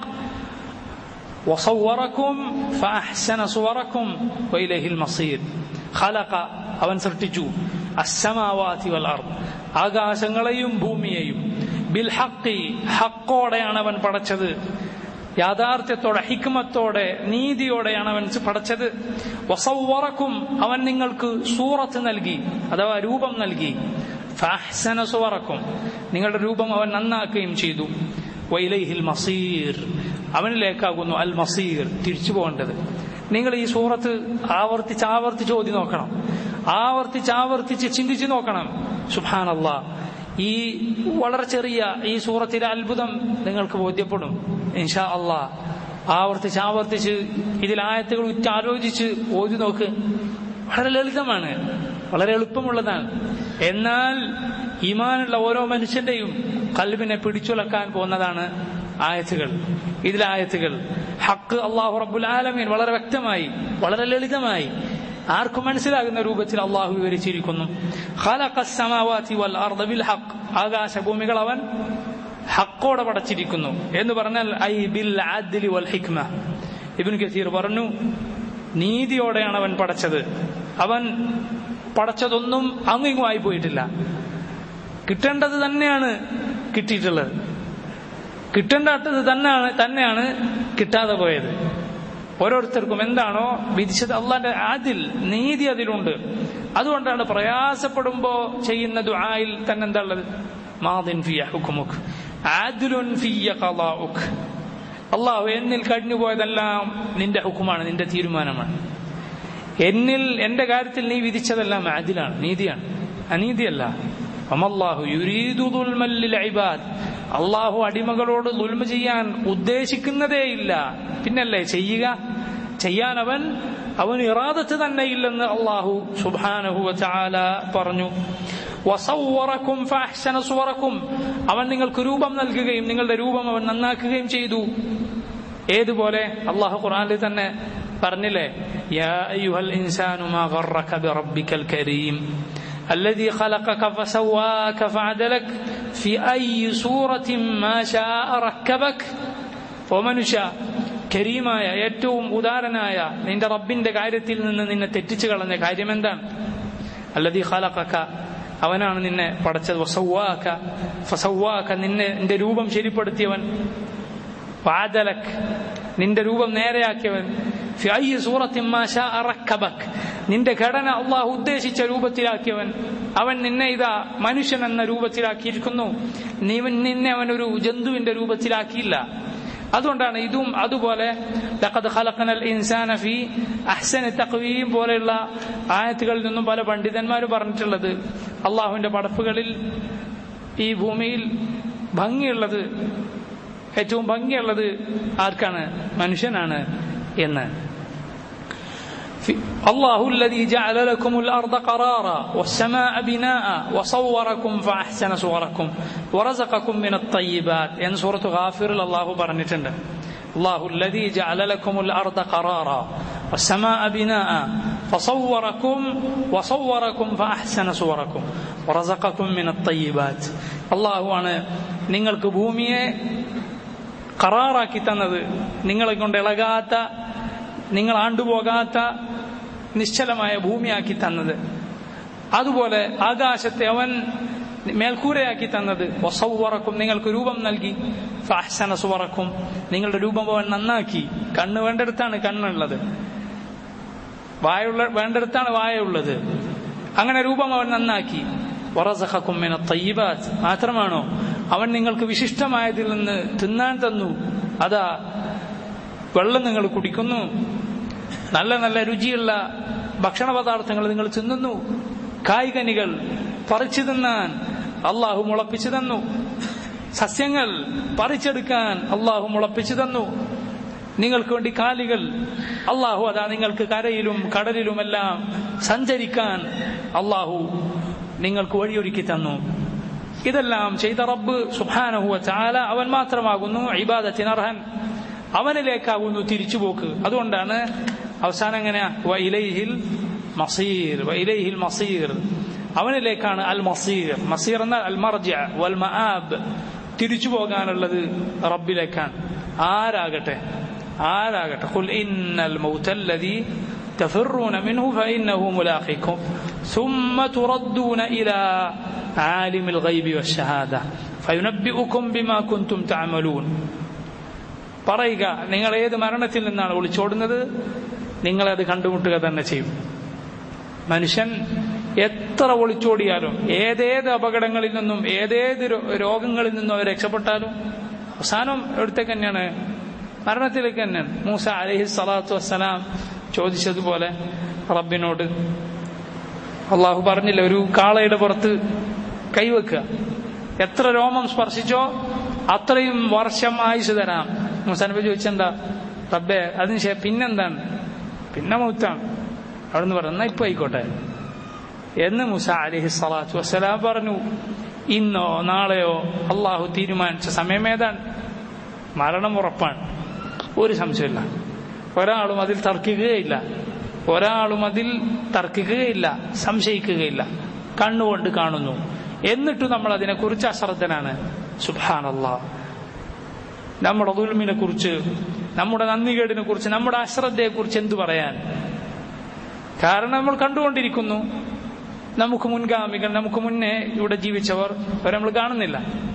وصوركم فأحسن صوركم وإليه المصير خلق അവൻ സൃഷ്ടിച്ചു അസമാവാത്തി വൽ അർദ് ആകാശങ്ങളെയും ഭൂമിയെയും ബിൽ ഹക്കി ഹക്കോടെയാണ് അവൻ പടച്ചത് യാഥാർത്ഥ്യത്തോടെ ഹിക്മത്തോടെ നീതിയോടെയാണ് അവൻ പടച്ചത് വസവറക്കും അവൻ നിങ്ങൾക്ക് സൂറത്ത് നൽകി അഥവാ രൂപം നൽകി ഫാഹ്സന സുവറക്കും നിങ്ങളുടെ രൂപം അവൻ നന്നാക്കുകയും ചെയ്തു വൈലൈഹിൽ മസീർ അവനിലേക്കാകുന്നു അൽ മസീർ തിരിച്ചു പോകേണ്ടത് നിങ്ങൾ ഈ സൂറത്ത് ആവർത്തിച്ച് ആവർത്തിച്ച് ഓതി നോക്കണം ആവർത്തിച്ച് ആവർത്തിച്ച് ചിന്തിച്ചു നോക്കണം സുഹാനല്ല ഈ വളരെ ചെറിയ ഈ സൂറത്തിലെ അത്ഭുതം നിങ്ങൾക്ക് ബോധ്യപ്പെടും ഇൻഷാ അള്ളാ ആവർത്തിച്ച് ആവർത്തിച്ച് ഇതിൽ ആയത്തുകൾ ഉറ്റാലോചിച്ച് ഓതി നോക്ക് വളരെ ലളിതമാണ് വളരെ എളുപ്പമുള്ളതാണ് എന്നാൽ ഇമാനുള്ള ഓരോ മനുഷ്യന്റെയും കൽബിനെ പിടിച്ചുലക്കാൻ പോകുന്നതാണ് ആയത്തുകൾ ഇതിലെ ആയത്തുകൾ ഹക്ക് അള്ളാഹു റബ്ബുൽ ആലമീൻ വളരെ വ്യക്തമായി വളരെ ലളിതമായി ആർക്കും മനസ്സിലാകുന്ന രൂപത്തിൽ അള്ളാഹു വിവരിച്ചിരിക്കുന്നു ആകാശഭൂമികൾ അവൻ ഹക്കോടെ പടച്ചിരിക്കുന്നു എന്ന് പറഞ്ഞാൽ ഐ ബിൽ ആദ്ലി വൽ ഹിക്മ ഇബിൻ കസീർ പറഞ്ഞു നീതിയോടെയാണ് അവൻ പടച്ചത് അവൻ പടച്ചതൊന്നും അങ്ങിങ്ങുമായി പോയിട്ടില്ല കിട്ടേണ്ടത് തന്നെയാണ് കിട്ടിയിട്ടുള്ളത് കിട്ടേണ്ടത് തന്നെയാണ് തന്നെയാണ് കിട്ടാതെ പോയത് ഓരോരുത്തർക്കും എന്താണോ വിധിച്ചത് അള്ളാന്റെ ആദിൽ നീതി അതിലുണ്ട് അതുകൊണ്ടാണ് പ്രയാസപ്പെടുമ്പോ ചെയ്യുന്ന ദുആയിൽ തന്നെ എന്താ ഉള്ളത് മാദിൻ ഫിയ ഹുക്കുമുഖ് ആദിലുൻ ഫിയ ഖലാഉഖ് അള്ളാഹു എന്നിൽ കഴിഞ്ഞുപോയതെല്ലാം നിന്റെ ഹുക്കുമാണ് നിന്റെ തീരുമാനമാണ് എന്നിൽ എന്റെ കാര്യത്തിൽ നീ വിധിച്ചതെല്ലാം ആദിലാണ് നീതിയാണ് അനീതിയല്ല അമല്ലാഹു യുരീദു ദുൽമൻ ലിൽ ഇബാദ് അള്ളാഹു അടിമകളോട് ദുൽമ ചെയ്യാൻ ഉദ്ദേശിക്കുന്നതേയില്ല പിന്നല്ലേ ചെയ്യുക ചെയ്യാൻ അവൻ അവൻ ഇറാദത്ത് തന്നെ ഇല്ലെന്ന് അള്ളാഹു സുബാനഹു ചാല പറഞ്ഞു വസവറക്കും ഫാഹ്സന സുവറക്കും അവൻ നിങ്ങൾക്ക് രൂപം നൽകുകയും നിങ്ങളുടെ രൂപം അവൻ നന്നാക്കുകയും ചെയ്തു ഏതുപോലെ അള്ളാഹു ഖുർആനിൽ തന്നെ പറഞ്ഞില്ലേ യാ അയ്യുഹൽ ഇൻസാനു മാ ഗറക ബിറബ്ബിക്കൽ കരീം الذي خلقك فسواك فعدلك في أي سورة ما شاء ركبك ومنشا കരീമായ ഏറ്റവും ഉദാരനായ നിന്റെ റബ്ബിന്റെ കാര്യത്തിൽ നിന്ന് നിന്നെ തെറ്റിച്ചു കളഞ്ഞ കാര്യം എന്താണ് അല്ലതി ഖലഖക അവനാണ് നിന്നെ പടച്ചത് വസവ്വാക ഫസവ്വാക നിന്നെ നിന്റെ രൂപം ശരിപ്പെടുത്തിയവൻ വാദലക് നിന്റെ രൂപം നേരെയാക്കിയവൻ നിന്റെ ഘടന അള്ളാഹു ഉദ്ദേശിച്ച രൂപത്തിലാക്കിയവൻ അവൻ നിന്നെ ഇതാ മനുഷ്യൻ എന്ന രൂപത്തിലാക്കിയിരിക്കുന്നു നീ നിന്നെ അവൻ ഒരു ജന്തുവിന്റെ രൂപത്തിലാക്കിയില്ല അതുകൊണ്ടാണ് ഇതും അതുപോലെ പോലെയുള്ള ആയത്തുകളിൽ നിന്നും പല പണ്ഡിതന്മാർ പറഞ്ഞിട്ടുള്ളത് അള്ളാഹുവിന്റെ പടപ്പുകളിൽ ഈ ഭൂമിയിൽ ഭംഗിയുള്ളത് ഏറ്റവും ഭംഗിയുള്ളത് ആർക്കാണ് മനുഷ്യനാണ് എന്ന് الله الذي جعل لكم الأرض قرارا والسماء بناء وصوركم فأحسن صوركم ورزقكم من الطيبات إن سورة غافر الله برنتند الله الذي جعل لكم الأرض قرارا والسماء بناء فصوركم وصوركم فأحسن صوركم ورزقكم من الطيبات الله أنا നിങ്ങൾക്ക് ഭൂമിയെ കറാറാക്കി തന്നത് നിങ്ങളെ കൊണ്ട് ഇളകാത്ത നിങ്ങൾ ആണ്ടുപോകാത്ത നിശ്ചലമായ ഭൂമിയാക്കി തന്നത് അതുപോലെ ആകാശത്തെ അവൻ മേൽക്കൂരയാക്കി തന്നത് വസവറക്കും നിങ്ങൾക്ക് രൂപം നൽകി ഫാഹ്സന സുവറക്കും നിങ്ങളുടെ രൂപം അവൻ നന്നാക്കി കണ്ണ് വേണ്ടടുത്താണ് കണ്ണുള്ളത് വായുള്ള വേണ്ടടുത്താണ് വായുള്ളത് അങ്ങനെ രൂപം അവൻ നന്നാക്കി വറസഖക്കും മിന തയ്യിബാത്ത് മാത്രമാണോ അവൻ നിങ്ങൾക്ക് വിശിഷ്ടമായതിൽ നിന്ന് തിന്നാൻ തന്നു അതാ വെള്ളം നിങ്ങൾ കുടിക്കുന്നു നല്ല നല്ല രുചിയുള്ള ഭക്ഷണ പദാർത്ഥങ്ങൾ നിങ്ങൾ തിന്നുന്നു കായ്കനികൾ പറിച്ചു തിന്നാൻ അള്ളാഹു മുളപ്പിച്ചു തന്നു സസ്യങ്ങൾ പറിച്ചെടുക്കാൻ അള്ളാഹു മുളപ്പിച്ചു തന്നു നിങ്ങൾക്ക് വേണ്ടി കാലികൾ അള്ളാഹു അതാ നിങ്ങൾക്ക് കരയിലും കടലിലുമെല്ലാം സഞ്ചരിക്കാൻ അള്ളാഹു നിങ്ങൾക്ക് വഴിയൊരുക്കി തന്നു ഇതെല്ലാം ചെയ്ത റബ്ബ് സുബാനഹുവ ചാല അവൻ മാത്രമാകുന്നു ഇബാദത്തിനർഹൻ അവനിലേക്കാകുന്നു തിരിച്ചുപോക്ക് അതുകൊണ്ടാണ് അവസാനം എങ്ങനെയാ വൈലൈഹിൽ മസീർ വൈലൈഹിൽ മസീർ അവനിലേക്കാണ് അൽ മസീർ മസീർ എന്നാൽ അൽ മർജ വൽ മആബ് തിരിച്ചു പോകാനുള്ളത് റബ്ബിലേക്കാണ് ആരാകട്ടെ ആരാകട്ടെ ഖുൽ ഇന്നൽ മൗതല്ലദീ تفرون منه فإنه ملاقيكم ثم تردون إلى عالم الغيب والشهادة فينبئكم بما كنتم تعملون പറയുക നിങ്ങൾ ഏത് മരണത്തിൽ നിന്നാണ് ഒളിച്ചോടുന്നത് നിങ്ങളത് കണ്ടുമുട്ടുക തന്നെ ചെയ്യും മനുഷ്യൻ എത്ര ഒളിച്ചോടിയാലും ഏതേത് അപകടങ്ങളിൽ നിന്നും ഏതേത് രോഗങ്ങളിൽ നിന്നും അവർ രക്ഷപ്പെട്ടാലും അവസാനം എവിടത്തേക്ക് തന്നെയാണ് മരണത്തിലേക്ക് തന്നെയാണ് മൂസ അലഹി സ്വലാത്തു വസ്സലാം ചോദിച്ചതുപോലെ റബ്ബിനോട് അള്ളാഹു പറഞ്ഞില്ല ഒരു കാളയുടെ പുറത്ത് കൈവെക്കുക എത്ര രോമം സ്പർശിച്ചോ അത്രയും വർഷം ആയുസ് തരാം മുസാനബി ചോദിച്ചെന്താ റബ്ബെ അതിനുശേഷം പിന്നെന്താണ് പിന്നെ മൗത്താണ് അവിടുന്ന് പറഞ്ഞു എന്നാ ഇപ്പൊ ആയിക്കോട്ടെ എന്ന് മുസ അലിഹി സ്വലാത്തു വസ്സലാം പറഞ്ഞു ഇന്നോ നാളെയോ അള്ളാഹു തീരുമാനിച്ച സമയമേതാണ് മരണം ഉറപ്പാണ് ഒരു സംശയമില്ല ഒരാളും അതിൽ തർക്കിക്കുകയില്ല ഒരാളും അതിൽ തർക്കിക്കുകയില്ല സംശയിക്കുകയില്ല കണ്ണുകൊണ്ട് കാണുന്നു എന്നിട്ട് നമ്മൾ അതിനെക്കുറിച്ച് അശ്രദ്ധനാണ് സുബാനല്ല നമ്മുടെ ദുൽമിനെ കുറിച്ച് നമ്മുടെ നന്ദികേടിനെ കുറിച്ച് നമ്മുടെ അശ്രദ്ധയെ കുറിച്ച് എന്തു പറയാൻ കാരണം നമ്മൾ കണ്ടുകൊണ്ടിരിക്കുന്നു നമുക്ക് മുൻഗാമികൾ നമുക്ക് മുന്നേ ഇവിടെ ജീവിച്ചവർ അവരെ നമ്മൾ കാണുന്നില്ല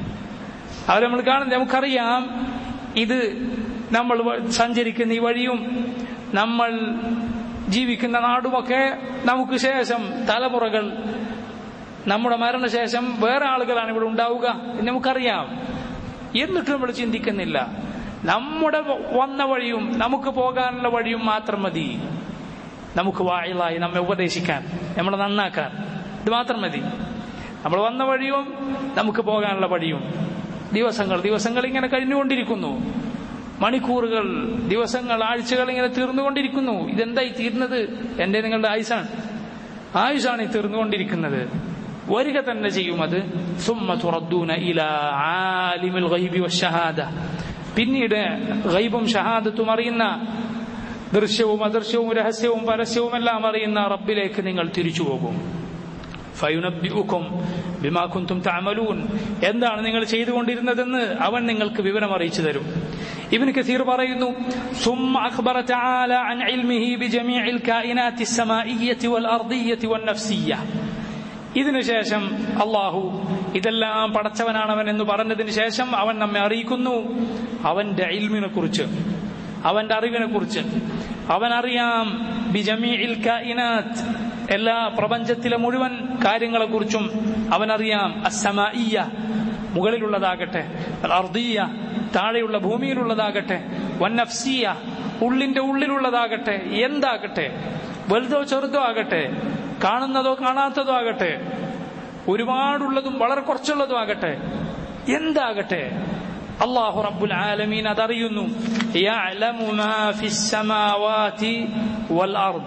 അവരെ നമ്മൾ കാണുന്നില്ല നമുക്കറിയാം ഇത് നമ്മൾ സഞ്ചരിക്കുന്ന ഈ വഴിയും നമ്മൾ ജീവിക്കുന്ന നാടുമൊക്കെ നമുക്ക് ശേഷം തലമുറകൾ നമ്മുടെ മരണശേഷം വേറെ ആളുകളാണ് ഇവിടെ ഉണ്ടാവുക എന്ന് നമുക്കറിയാം എന്നിട്ട് നമ്മൾ ചിന്തിക്കുന്നില്ല നമ്മുടെ വന്ന വഴിയും നമുക്ക് പോകാനുള്ള വഴിയും മാത്രം മതി നമുക്ക് വായിലായി നമ്മെ ഉപദേശിക്കാൻ നമ്മളെ നന്നാക്കാൻ ഇത് മാത്രം മതി നമ്മൾ വന്ന വഴിയും നമുക്ക് പോകാനുള്ള വഴിയും ദിവസങ്ങൾ ദിവസങ്ങൾ ഇങ്ങനെ കഴിഞ്ഞുകൊണ്ടിരിക്കുന്നു മണിക്കൂറുകൾ ദിവസങ്ങൾ ആഴ്ചകൾ ഇങ്ങനെ തീർന്നുകൊണ്ടിരിക്കുന്നു ഇതെന്തായി തീർന്നത് എന്റെ നിങ്ങളുടെ ആയുസാണ് ആയുസാണ് ഈ തീർന്നുകൊണ്ടിരിക്കുന്നത് വരിക തന്നെ ചെയ്യും അത് സുമ്മ തുറദ്ദൂന ഇല ആലിമിൽ ഗൈബി വശഹാദ പിന്നീട് ഗൈബും ഷഹാദത്തും അറിയുന്ന ദൃശ്യവും അദൃശ്യവും രഹസ്യവും പരസ്യവും എല്ലാം അറിയുന്ന റബ്ബിലേക്ക് നിങ്ങൾ തിരിച്ചു പോകും ഫയുനബിഉക്കും ബിമാ കുന്തും തഅമലൂൻ എന്താണ് നിങ്ങൾ ചെയ്തുകൊണ്ടിരുന്നതെന്ന് അവൻ നിങ്ങൾക്ക് വിവരം അറിയിച്ചു തരും ഇബ്നു കസീർ പറയുന്നു ثم أخبر تعالى عن علمه بجميع الكائنات السمائية والأرضية والنفسية ഇതിനു ശേഷം അള്ളാഹു ഇതെല്ലാം പടച്ചവനാണവൻ എന്ന് പറഞ്ഞതിന് ശേഷം അവൻ നമ്മെ അറിയിക്കുന്നു അവന്റെ ഇൽമിനെ കുറിച്ച് അവന്റെ അറിവിനെ കുറിച്ച് അവൻ അറിയാം ബിജമീഇൽ കായിനാത്ത് എല്ലാ പ്രപഞ്ചത്തിലെ മുഴുവൻ കാര്യങ്ങളെക്കുറിച്ചും അവനറിയാം അസമീയ മുകളിലുള്ളതാകട്ടെ അർദീയ താഴെയുള്ള ഭൂമിയിലുള്ളതാകട്ടെ വന്നഫ്സിയ ഉള്ളിന്റെ ഉള്ളിലുള്ളതാകട്ടെ എന്താകട്ടെ വലുതോ ചെറുതോ ആകട്ടെ കാണുന്നതോ കാണാത്തതോ ആകട്ടെ ഒരുപാടുള്ളതും വളരെ കുറച്ചുള്ളതും ആകട്ടെ എന്താകട്ടെ അള്ളാഹു റബ്ബുൽ ആലമീൻ അതറിയുന്നു യഅലമു മാ ഫിസ് സമാവാതി വൽ അർദ്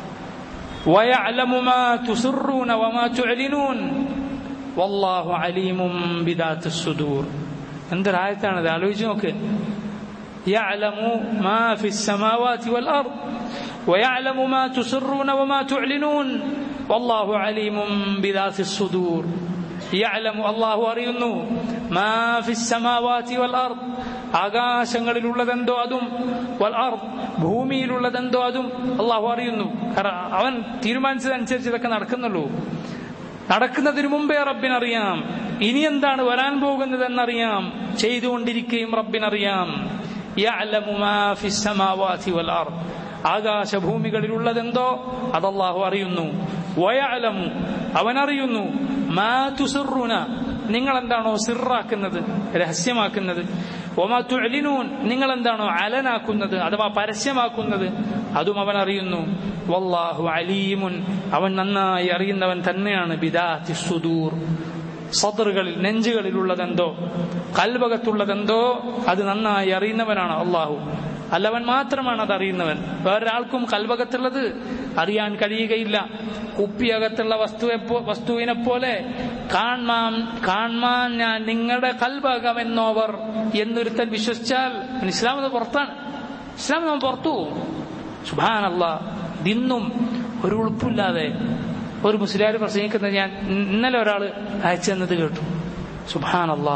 ويعلم ما تسرون وما تعلنون والله عليم بذات الصدور എന്തൊരായത്താണത് ആലോചിച്ച് നോക്ക് يعلم ما في السماوات والأرض ويعلم ما تسرون وما تعلنون والله عليم بذات الصدور يعلم الله അറിയുന്നു ما في السماوات والأرض ആകാശങ്ങളിലുള്ളതെന്തോ അതും വൽ അർദ് ഭൂമിയിലുള്ളതെന്തോ അതും അള്ളാഹു അറിയുന്നു കാരണം അവൻ തീരുമാനിച്ചതനുസരിച്ച് ഇതൊക്കെ നടക്കുന്നുള്ളൂ നടക്കുന്നതിന് മുമ്പേ റബ്ബിനറിയാം ഇനി എന്താണ് വരാൻ പോകുന്നതെന്നറിയാം ചെയ്തുകൊണ്ടിരിക്കുകയും റബ്ബിനറിയാം യഅലമു മാ ഫിസ് സമാവാതി വൽ അർദ് ആകാശഭൂമികളിലുള്ളതെന്തോ അത് അള്ളാഹു അറിയുന്നു വയഅലമു അവനറിയുന്നു മാ തുസിറുന നിങ്ങൾ എന്താണോ സിറാക്കുന്നത് രഹസ്യമാക്കുന്നത് ഒമാ തുഅലിനൂൻ നിങ്ങൾ എന്താണോ അലനാക്കുന്നത് അഥവാ പരസ്യമാക്കുന്നത് അതും അവൻ അറിയുന്നു വല്ലാഹു അലീമുൻ അവൻ നന്നായി അറിയുന്നവൻ തന്നെയാണ് ബിദാത്തി സുദൂർ സദറുകളിൽ നെഞ്ചുകളിലുള്ളതെന്തോ കൽവകത്തുള്ളതെന്തോ അത് നന്നായി അറിയുന്നവനാണ് അള്ളാഹു അല്ലവൻ മാത്രമാണ് അത് അറിയുന്നവൻ വേറൊരാൾക്കും കൽവകത്തുള്ളത് അറിയാൻ കഴിയുകയില്ല കുപ്പിയകത്തുള്ള വസ്തുവെ വസ്തുവിനെ പോലെ കാൺമാൻ കാൺമാൻ ഞാൻ നിങ്ങളുടെ കൽവകമെന്നോവർ എന്നൊരുത്തൻ വിശ്വസിച്ചാൽ ഇസ്ലാം അത് പുറത്താണ് ഇസ്ലാം നമ്മൾ പുറത്തു സുഭാനല്ല ഇന്നും ഒരു ഉളുപ്പില്ലാതെ ഒരു മുസ്ലിം പ്രസംഗിക്കുന്നത് ഞാൻ ഇന്നലെ ഒരാൾ അയച്ചു തന്നത് കേട്ടു സുഭാനല്ലാ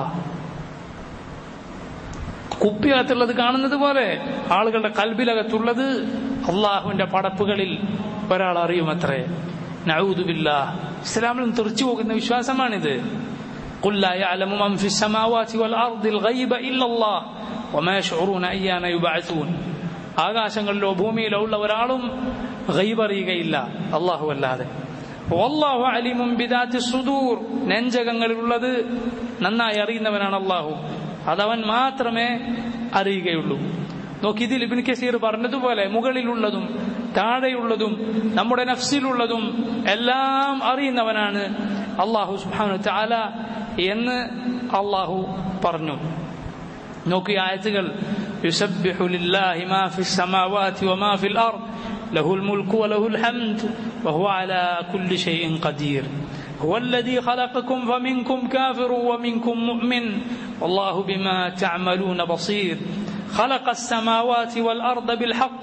കുപ്പിയകത്തുള്ളത് കാണുന്നത് പോലെ ആളുകളുടെ കൽബിലകത്തുള്ളത് അള്ളാഹുവിന്റെ പടപ്പുകളിൽ ഒരാൾ അറിയുമത്രേ നഊദുബില്ല ഇസ്ലാമിൽ നിന്ന് തെറിച്ചു പോകുന്ന വിശ്വാസമാണിത് قل لا يعلم من في السماوات والأرض الغيب إلا الله وما يشعرون أيان يبعثون ആകാശങ്ങളിലോ ഭൂമിയിലോ ഉള്ള ഒരാളും ഗൈബ് അറിയുകയില്ല അള്ളാഹു അല്ലാതെ വല്ലാഹു അലിമും ബിദാത്തി സുദൂർ നെഞ്ചകങ്ങളിലുള്ളത് നന്നായി അറിയുന്നവനാണ് അള്ളാഹു അതവൻ മാത്രമേ അറിയുകയുള്ളൂ നോക്കി ഇതിൽ ഇബിൻ കസീർ പറഞ്ഞതുപോലെ മുകളിലുള്ളതും താഴെയുള്ളതും നമ്മുടെ നഫ്സിലുള്ളതും എല്ലാം അറിയുന്നവനാണ് അള്ളാഹു സുബ്ഹാനഹു തആല എന്ന് അള്ളാഹു പറഞ്ഞു നോക്കി ആയത്തുകൾ يسبح لله ما في السماوات وما في الأرض له الملك وله الحمد وهو على كل شيء قدير هو الذي خلقكم فمنكم كافر ومنكم مؤمن والله بما تعملون بصير خلق السماوات والأرض بالحق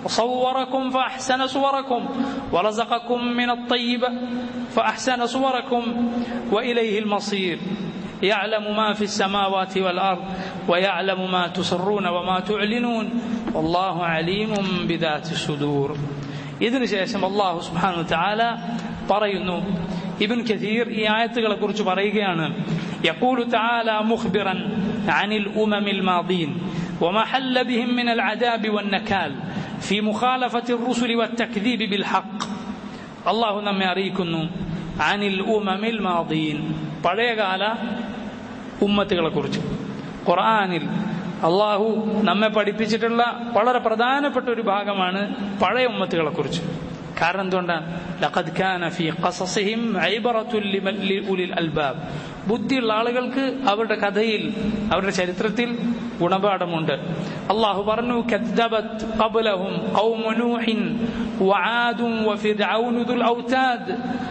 وصوركم فأحسن صوركم ورزقكم من الطيبة فأحسن صوركم وإليه المصير يعلم ما في السماوات والأرض ويعلم ما تسرون وما تعلنون والله عليم بذات الصدور ഇതിനു ശേഷം അള്ളാഹു സുബ്ഹാനഹു തആല പറയുന്നു ഇബ്ൻ കഥീർ ഈ ആയത്തുകളെ കുറിച്ച് പറയുകയാണ് يقول تعالى مخبرا عن الأمم الماضين وما حل بهم من العذاب والنكال في مخالفة الرسل والتكذيب بالحق الله നമ്മെ അറിയിക്കുന്നു عن الأمم الماضين പഴയകാല ഉമ്മത്തുകളെ കുറിച്ച് ഖുർആനിൽ അള്ളാഹു നമ്മെ പഠിപ്പിച്ചിട്ടുള്ള വളരെ പ്രധാനപ്പെട്ട ഒരു ഭാഗമാണ് പഴയ ഉമ്മത്തുകളെ കുറിച്ച് കാരണം എന്തുകൊണ്ടാണ് ലഖദ് കാന ഫീ ഖസസിഹിം ഐബറത്തുൽ ലിഉലിൽ അൽബാബ് ബുദ്ധിയുള്ള ആളുകൾക്ക് അവരുടെ കഥയിൽ അവരുടെ ചരിത്രത്തിൽ ഗുണപാഠമുണ്ട് അള്ളാഹു പറഞ്ഞു കദ്ദബത് ഖബ്ലഹും ഖൗമു നൂഹിൻ വആദും വഫിർഔനു ദുൽ ഔതാദ്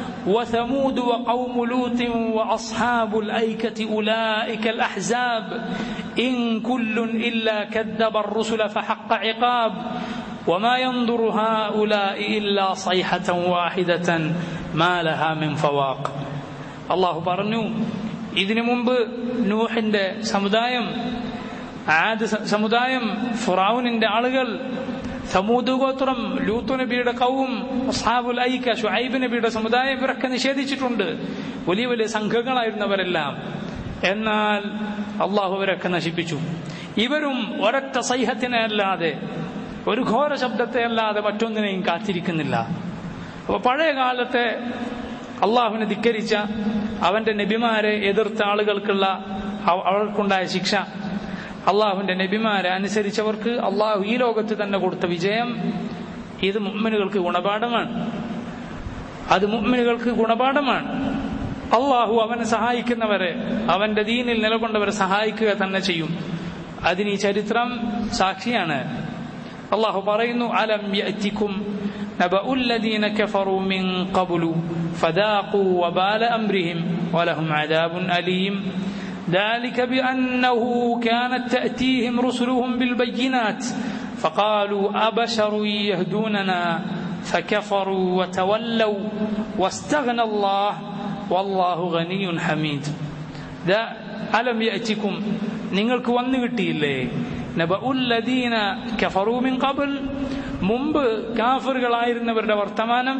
وثمود وقوم لوط واصحاب الايكه اولئك الاحزاب ان كل الا كذب الرسل فحق عقاب وما ينظر هؤلاء الا صيحه واحده ما لها من فواق الله പറഞ്ഞു ഇതിനു മുമ്പ് നൂഹിന്റെ സമുദായം ആദ് സമുദായം ഫിറൗനിന്റെ ആളുകൾ സമൂദ് ഗോത്രം ലൂത്തു നബിയുടെ കവും അസ്ഹാബുൽ ഐക്ക ഷുഐബ് നബിയുടെ സമുദായം ഇവരൊക്കെ നിഷേധിച്ചിട്ടുണ്ട് വലിയ വലിയ സംഘങ്ങളായിരുന്നവരെല്ലാം എന്നാൽ അള്ളാഹു അവരൊക്കെ നശിപ്പിച്ചു ഇവരും ഒരൊറ്റ സൈഹത്തിനെ അല്ലാതെ ഒരു ഘോര ശബ്ദത്തെ അല്ലാതെ മറ്റൊന്നിനെയും കാത്തിരിക്കുന്നില്ല അപ്പൊ പഴയ കാലത്തെ അള്ളാഹുവിനെ ധിക്കരിച്ച അവന്റെ നബിമാരെ എതിർത്ത ആളുകൾക്കുള്ള അവർക്കുണ്ടായ ശിക്ഷ അള്ളാഹുവിന്റെ നബിമാരെ അനുസരിച്ചവർക്ക് അള്ളാഹു ഈ ലോകത്ത് തന്നെ കൊടുത്ത വിജയം ഇത് മുമ്മിനുകൾക്ക് ഗുണപാഠമാണ് അത് മുമ്മിനുകൾക്ക് ഗുണപാഠമാണ് അള്ളാഹു അവനെ സഹായിക്കുന്നവരെ അവന്റെ ദീനിൽ നിലകൊണ്ടവരെ സഹായിക്കുക തന്നെ ചെയ്യും അതിന് ഈ ചരിത്രം സാക്ഷിയാണ് അള്ളാഹു പറയുന്നു അലം യഅതികും نبأ الذين كفروا من قبل فذاقوا وبال أمرهم ولهم عذاب أليم ذلك بأنه كانت تأتيهم رسلهم بالبينات فقالوا أبشر يهدوننا فكفروا وتولوا واستغنى الله والله غني حميد ذا ألم يأتكم നിങ്ങൾക്ക് വന്നു കിട്ടിയില്ലേ നബഉല്ലദീന കഫറൂ മിൻ ഖബൽ മുമ്പ് കാഫറുകളായിരുന്നവരുടെ വർത്തമാനം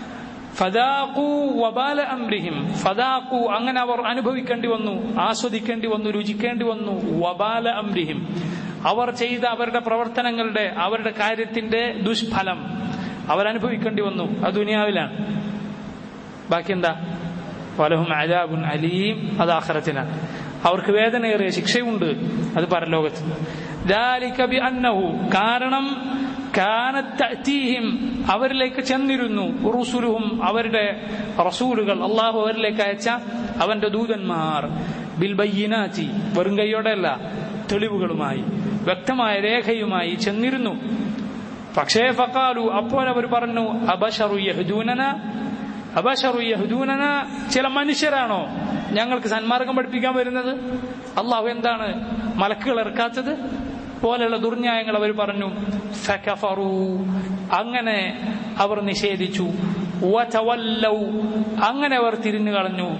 ഫദാഖു വബാല അംരിഹിം ഫദാഖു അങ്ങനെ അവർ അനുഭവിക്കേണ്ടി വന്നു ആസ്വദിക്കേണ്ടി വന്നു രുചിക്കേണ്ടി വന്നു വബാല അംരിഹിം അവർ ചെയ്ത അവരുടെ പ്രവർത്തനങ്ങളുടെ അവരുടെ കാര്യത്തിന്റെ ദുഷ്ഫലം അവരനുഭവിക്കേണ്ടി വന്നു അത് ദുനിയാവിലാണ് ബാക്കി എന്താ വലഹും അജാബുൻ അലീം അത് ആഖിറത്തിലാണ് അവർക്ക് വേദനയേറിയ ശിക്ഷയുണ്ട് അത് പരലോകത്ത് ذلك بأنه കാരണം കാനത്ത് തഅ്തീഹിം അവരിലേക്ക് ചെന്നിരുന്നു റുസുലുഹും അവരുടെ റസൂലുകൾ അള്ളാഹു അവരിലേക്ക് അയച്ച അവന്റെ ദൂതന്മാർ ബിൽ ബയ്യിനാറ്റി വെറും കൈയോടെയല്ല തെളിവുകളുമായി വ്യക്തമായ രേഖയുമായി ചെന്നിരുന്നു പക്ഷേ ഫക്കാലു അപ്പോൾ അവർ പറഞ്ഞു അബഷറു യഹ്ദൂനന അബഷറു യഹ്ദൂനന ചില മനുഷ്യരാണോ ഞങ്ങൾക്ക് സന്മാർഗം പഠിപ്പിക്കാൻ വരുന്നത് അള്ളാഹു എന്താണ് മലക്കുകൾ ഇറക്കാത്തത് പോലെയുള്ള ദുർന്യായങ്ങൾ അവർ പറഞ്ഞു ഫകഫറു അങ്ങനെ അവർ നിഷേധിച്ചു വതവല്ലൗ അങ്ങനെ അവർ തിരിഞ്ഞു കളഞ്ഞു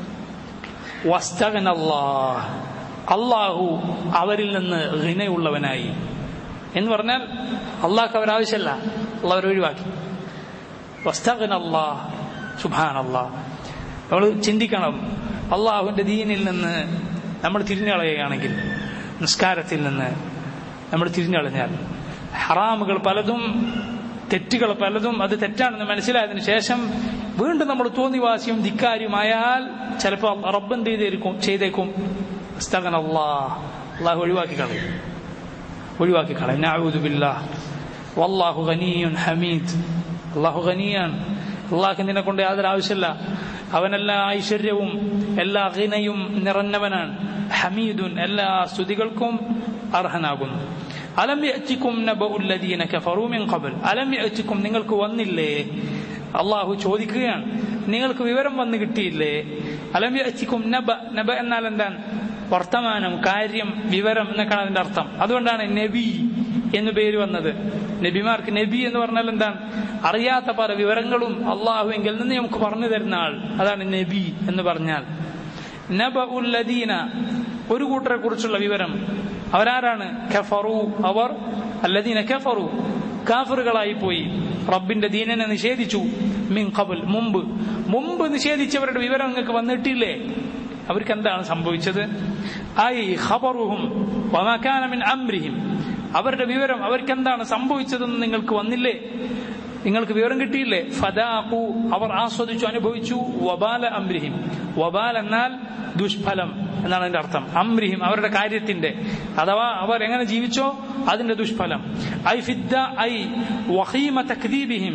വസ്തഗനല്ലാഹ് അള്ളാഹു അവരിൽ നിന്ന് ഹിനയുള്ളവനായി എന്ന് പറഞ്ഞാൽ അള്ളാഹ്ക്ക് അവരാവശ്യമല്ല അള്ളാഹ് അവർ ഒഴിവാക്കി വസ്തഗൻ അള്ളാഹ് സുബാൻ അള്ളാഹ് നമ്മൾ ചിന്തിക്കണം അള്ളാഹുവിന്റെ ദീനിൽ നിന്ന് നമ്മൾ തിരിഞ്ഞു കളയുകയാണെങ്കിൽ നിസ്കാരത്തിൽ നിന്ന് നമ്മൾ തിരിഞ്ഞു കളഞ്ഞാൽ ഹറാമുകൾ പലതും തെറ്റുകൾ പലതും അത് തെറ്റാണെന്ന് മനസ്സിലായതിനു ശേഷം വീണ്ടും നമ്മൾ തോന്നിവാസിയും ധിക്കാരിയുമായാൽ ചിലപ്പോൾ റബ്ബ് എന്ത് ചെയ്തേക്കും ചെയ്തേക്കും അസ്തഗൻ അള്ളാഹ് അള്ളാഹു ഒഴിവാക്കി കളയും ഒഴിവാക്കി കളയും നഅൂദുബില്ലാ വല്ലാഹു ഗനിയുൻ ഹമീദ് അള്ളാഹു ഗനിയാണ് അള്ളാഹ് നിന്നെ കൊണ്ട് യാതൊരു ആവശ്യമില്ല അവനെല്ലാ ഐശ്വര്യവും എല്ലാ ഹിനയും നിറഞ്ഞവനാണ് ഹമീദുൻ എല്ലാ സ്തുതികൾക്കും അർഹനാകുന്നു അലം യഅ്തികും നബഉല്ലദീന കഫറൂ മിൻ ഖബൽ അലം യഅ്തികും നിങ്ങൾക്ക് വന്നില്ലേ അള്ളാഹു ചോദിക്കുകയാണ് നിങ്ങൾക്ക് വിവരം വന്നു കിട്ടിയില്ലേ അലം യഅ്തികും നബ നബ എന്നാൽ എന്താണ് വർത്തമാനം കാര്യം വിവരം എന്നൊക്കെയാണ് അതിന്റെ അർത്ഥം അതുകൊണ്ടാണ് നബി എന്ന് പേര് വന്നത് നബിമാർക്ക് നബി എന്ന് പറഞ്ഞാൽ എന്താണ് അറിയാത്ത പല വിവരങ്ങളും അള്ളാഹുവെങ്കിൽ നിന്ന് നമുക്ക് പറഞ്ഞു തരുന്ന ആൾ അതാണ് നബി എന്ന് പറഞ്ഞാൽ നബ ഉല്ലദീന ഒരു കൂട്ടരെ കുറിച്ചുള്ള വിവരം അവരാരാണ് കഫറു അവർ അല്ലദീന കഫറു കാഫറുകളായി പോയി റബ്ബിന്റെ ദീനനെ നിഷേധിച്ചു മിൻ ഖബൽ മുമ്പ് മുമ്പ് നിഷേധിച്ചവരുടെ വിവരം നിങ്ങൾക്ക് വന്നിട്ടില്ലേ അവർക്ക് എന്താണ് സംഭവിച്ചത് ഐ ഖബറുഹും വമകാന മിൻ അംരിഹിം അവരുടെ വിവരം അവർക്ക് എന്താണ് സംഭവിച്ചതെന്ന് നിങ്ങൾക്ക് വന്നില്ലേ നിങ്ങൾക്ക് വിവരം കിട്ടിയില്ലേ ഫദാഖു അവർ ആസ്വദിച്ചു അനുഭവിച്ചു വബാല അംരിഹിം വബാൽ എന്നാൽ ദുഷ്ഫലം എന്നാണ് അതിന്റെ അർത്ഥം അംരിഹിം അവരുടെ കാര്യത്തിന്റെ അഥവാ അവർ എങ്ങനെ ജീവിച്ചോ അതിന്റെ ദുഷ്ഫലം ഐ ഫിദ്ദ ഐ വഹീമ തക്ദീബിഹിം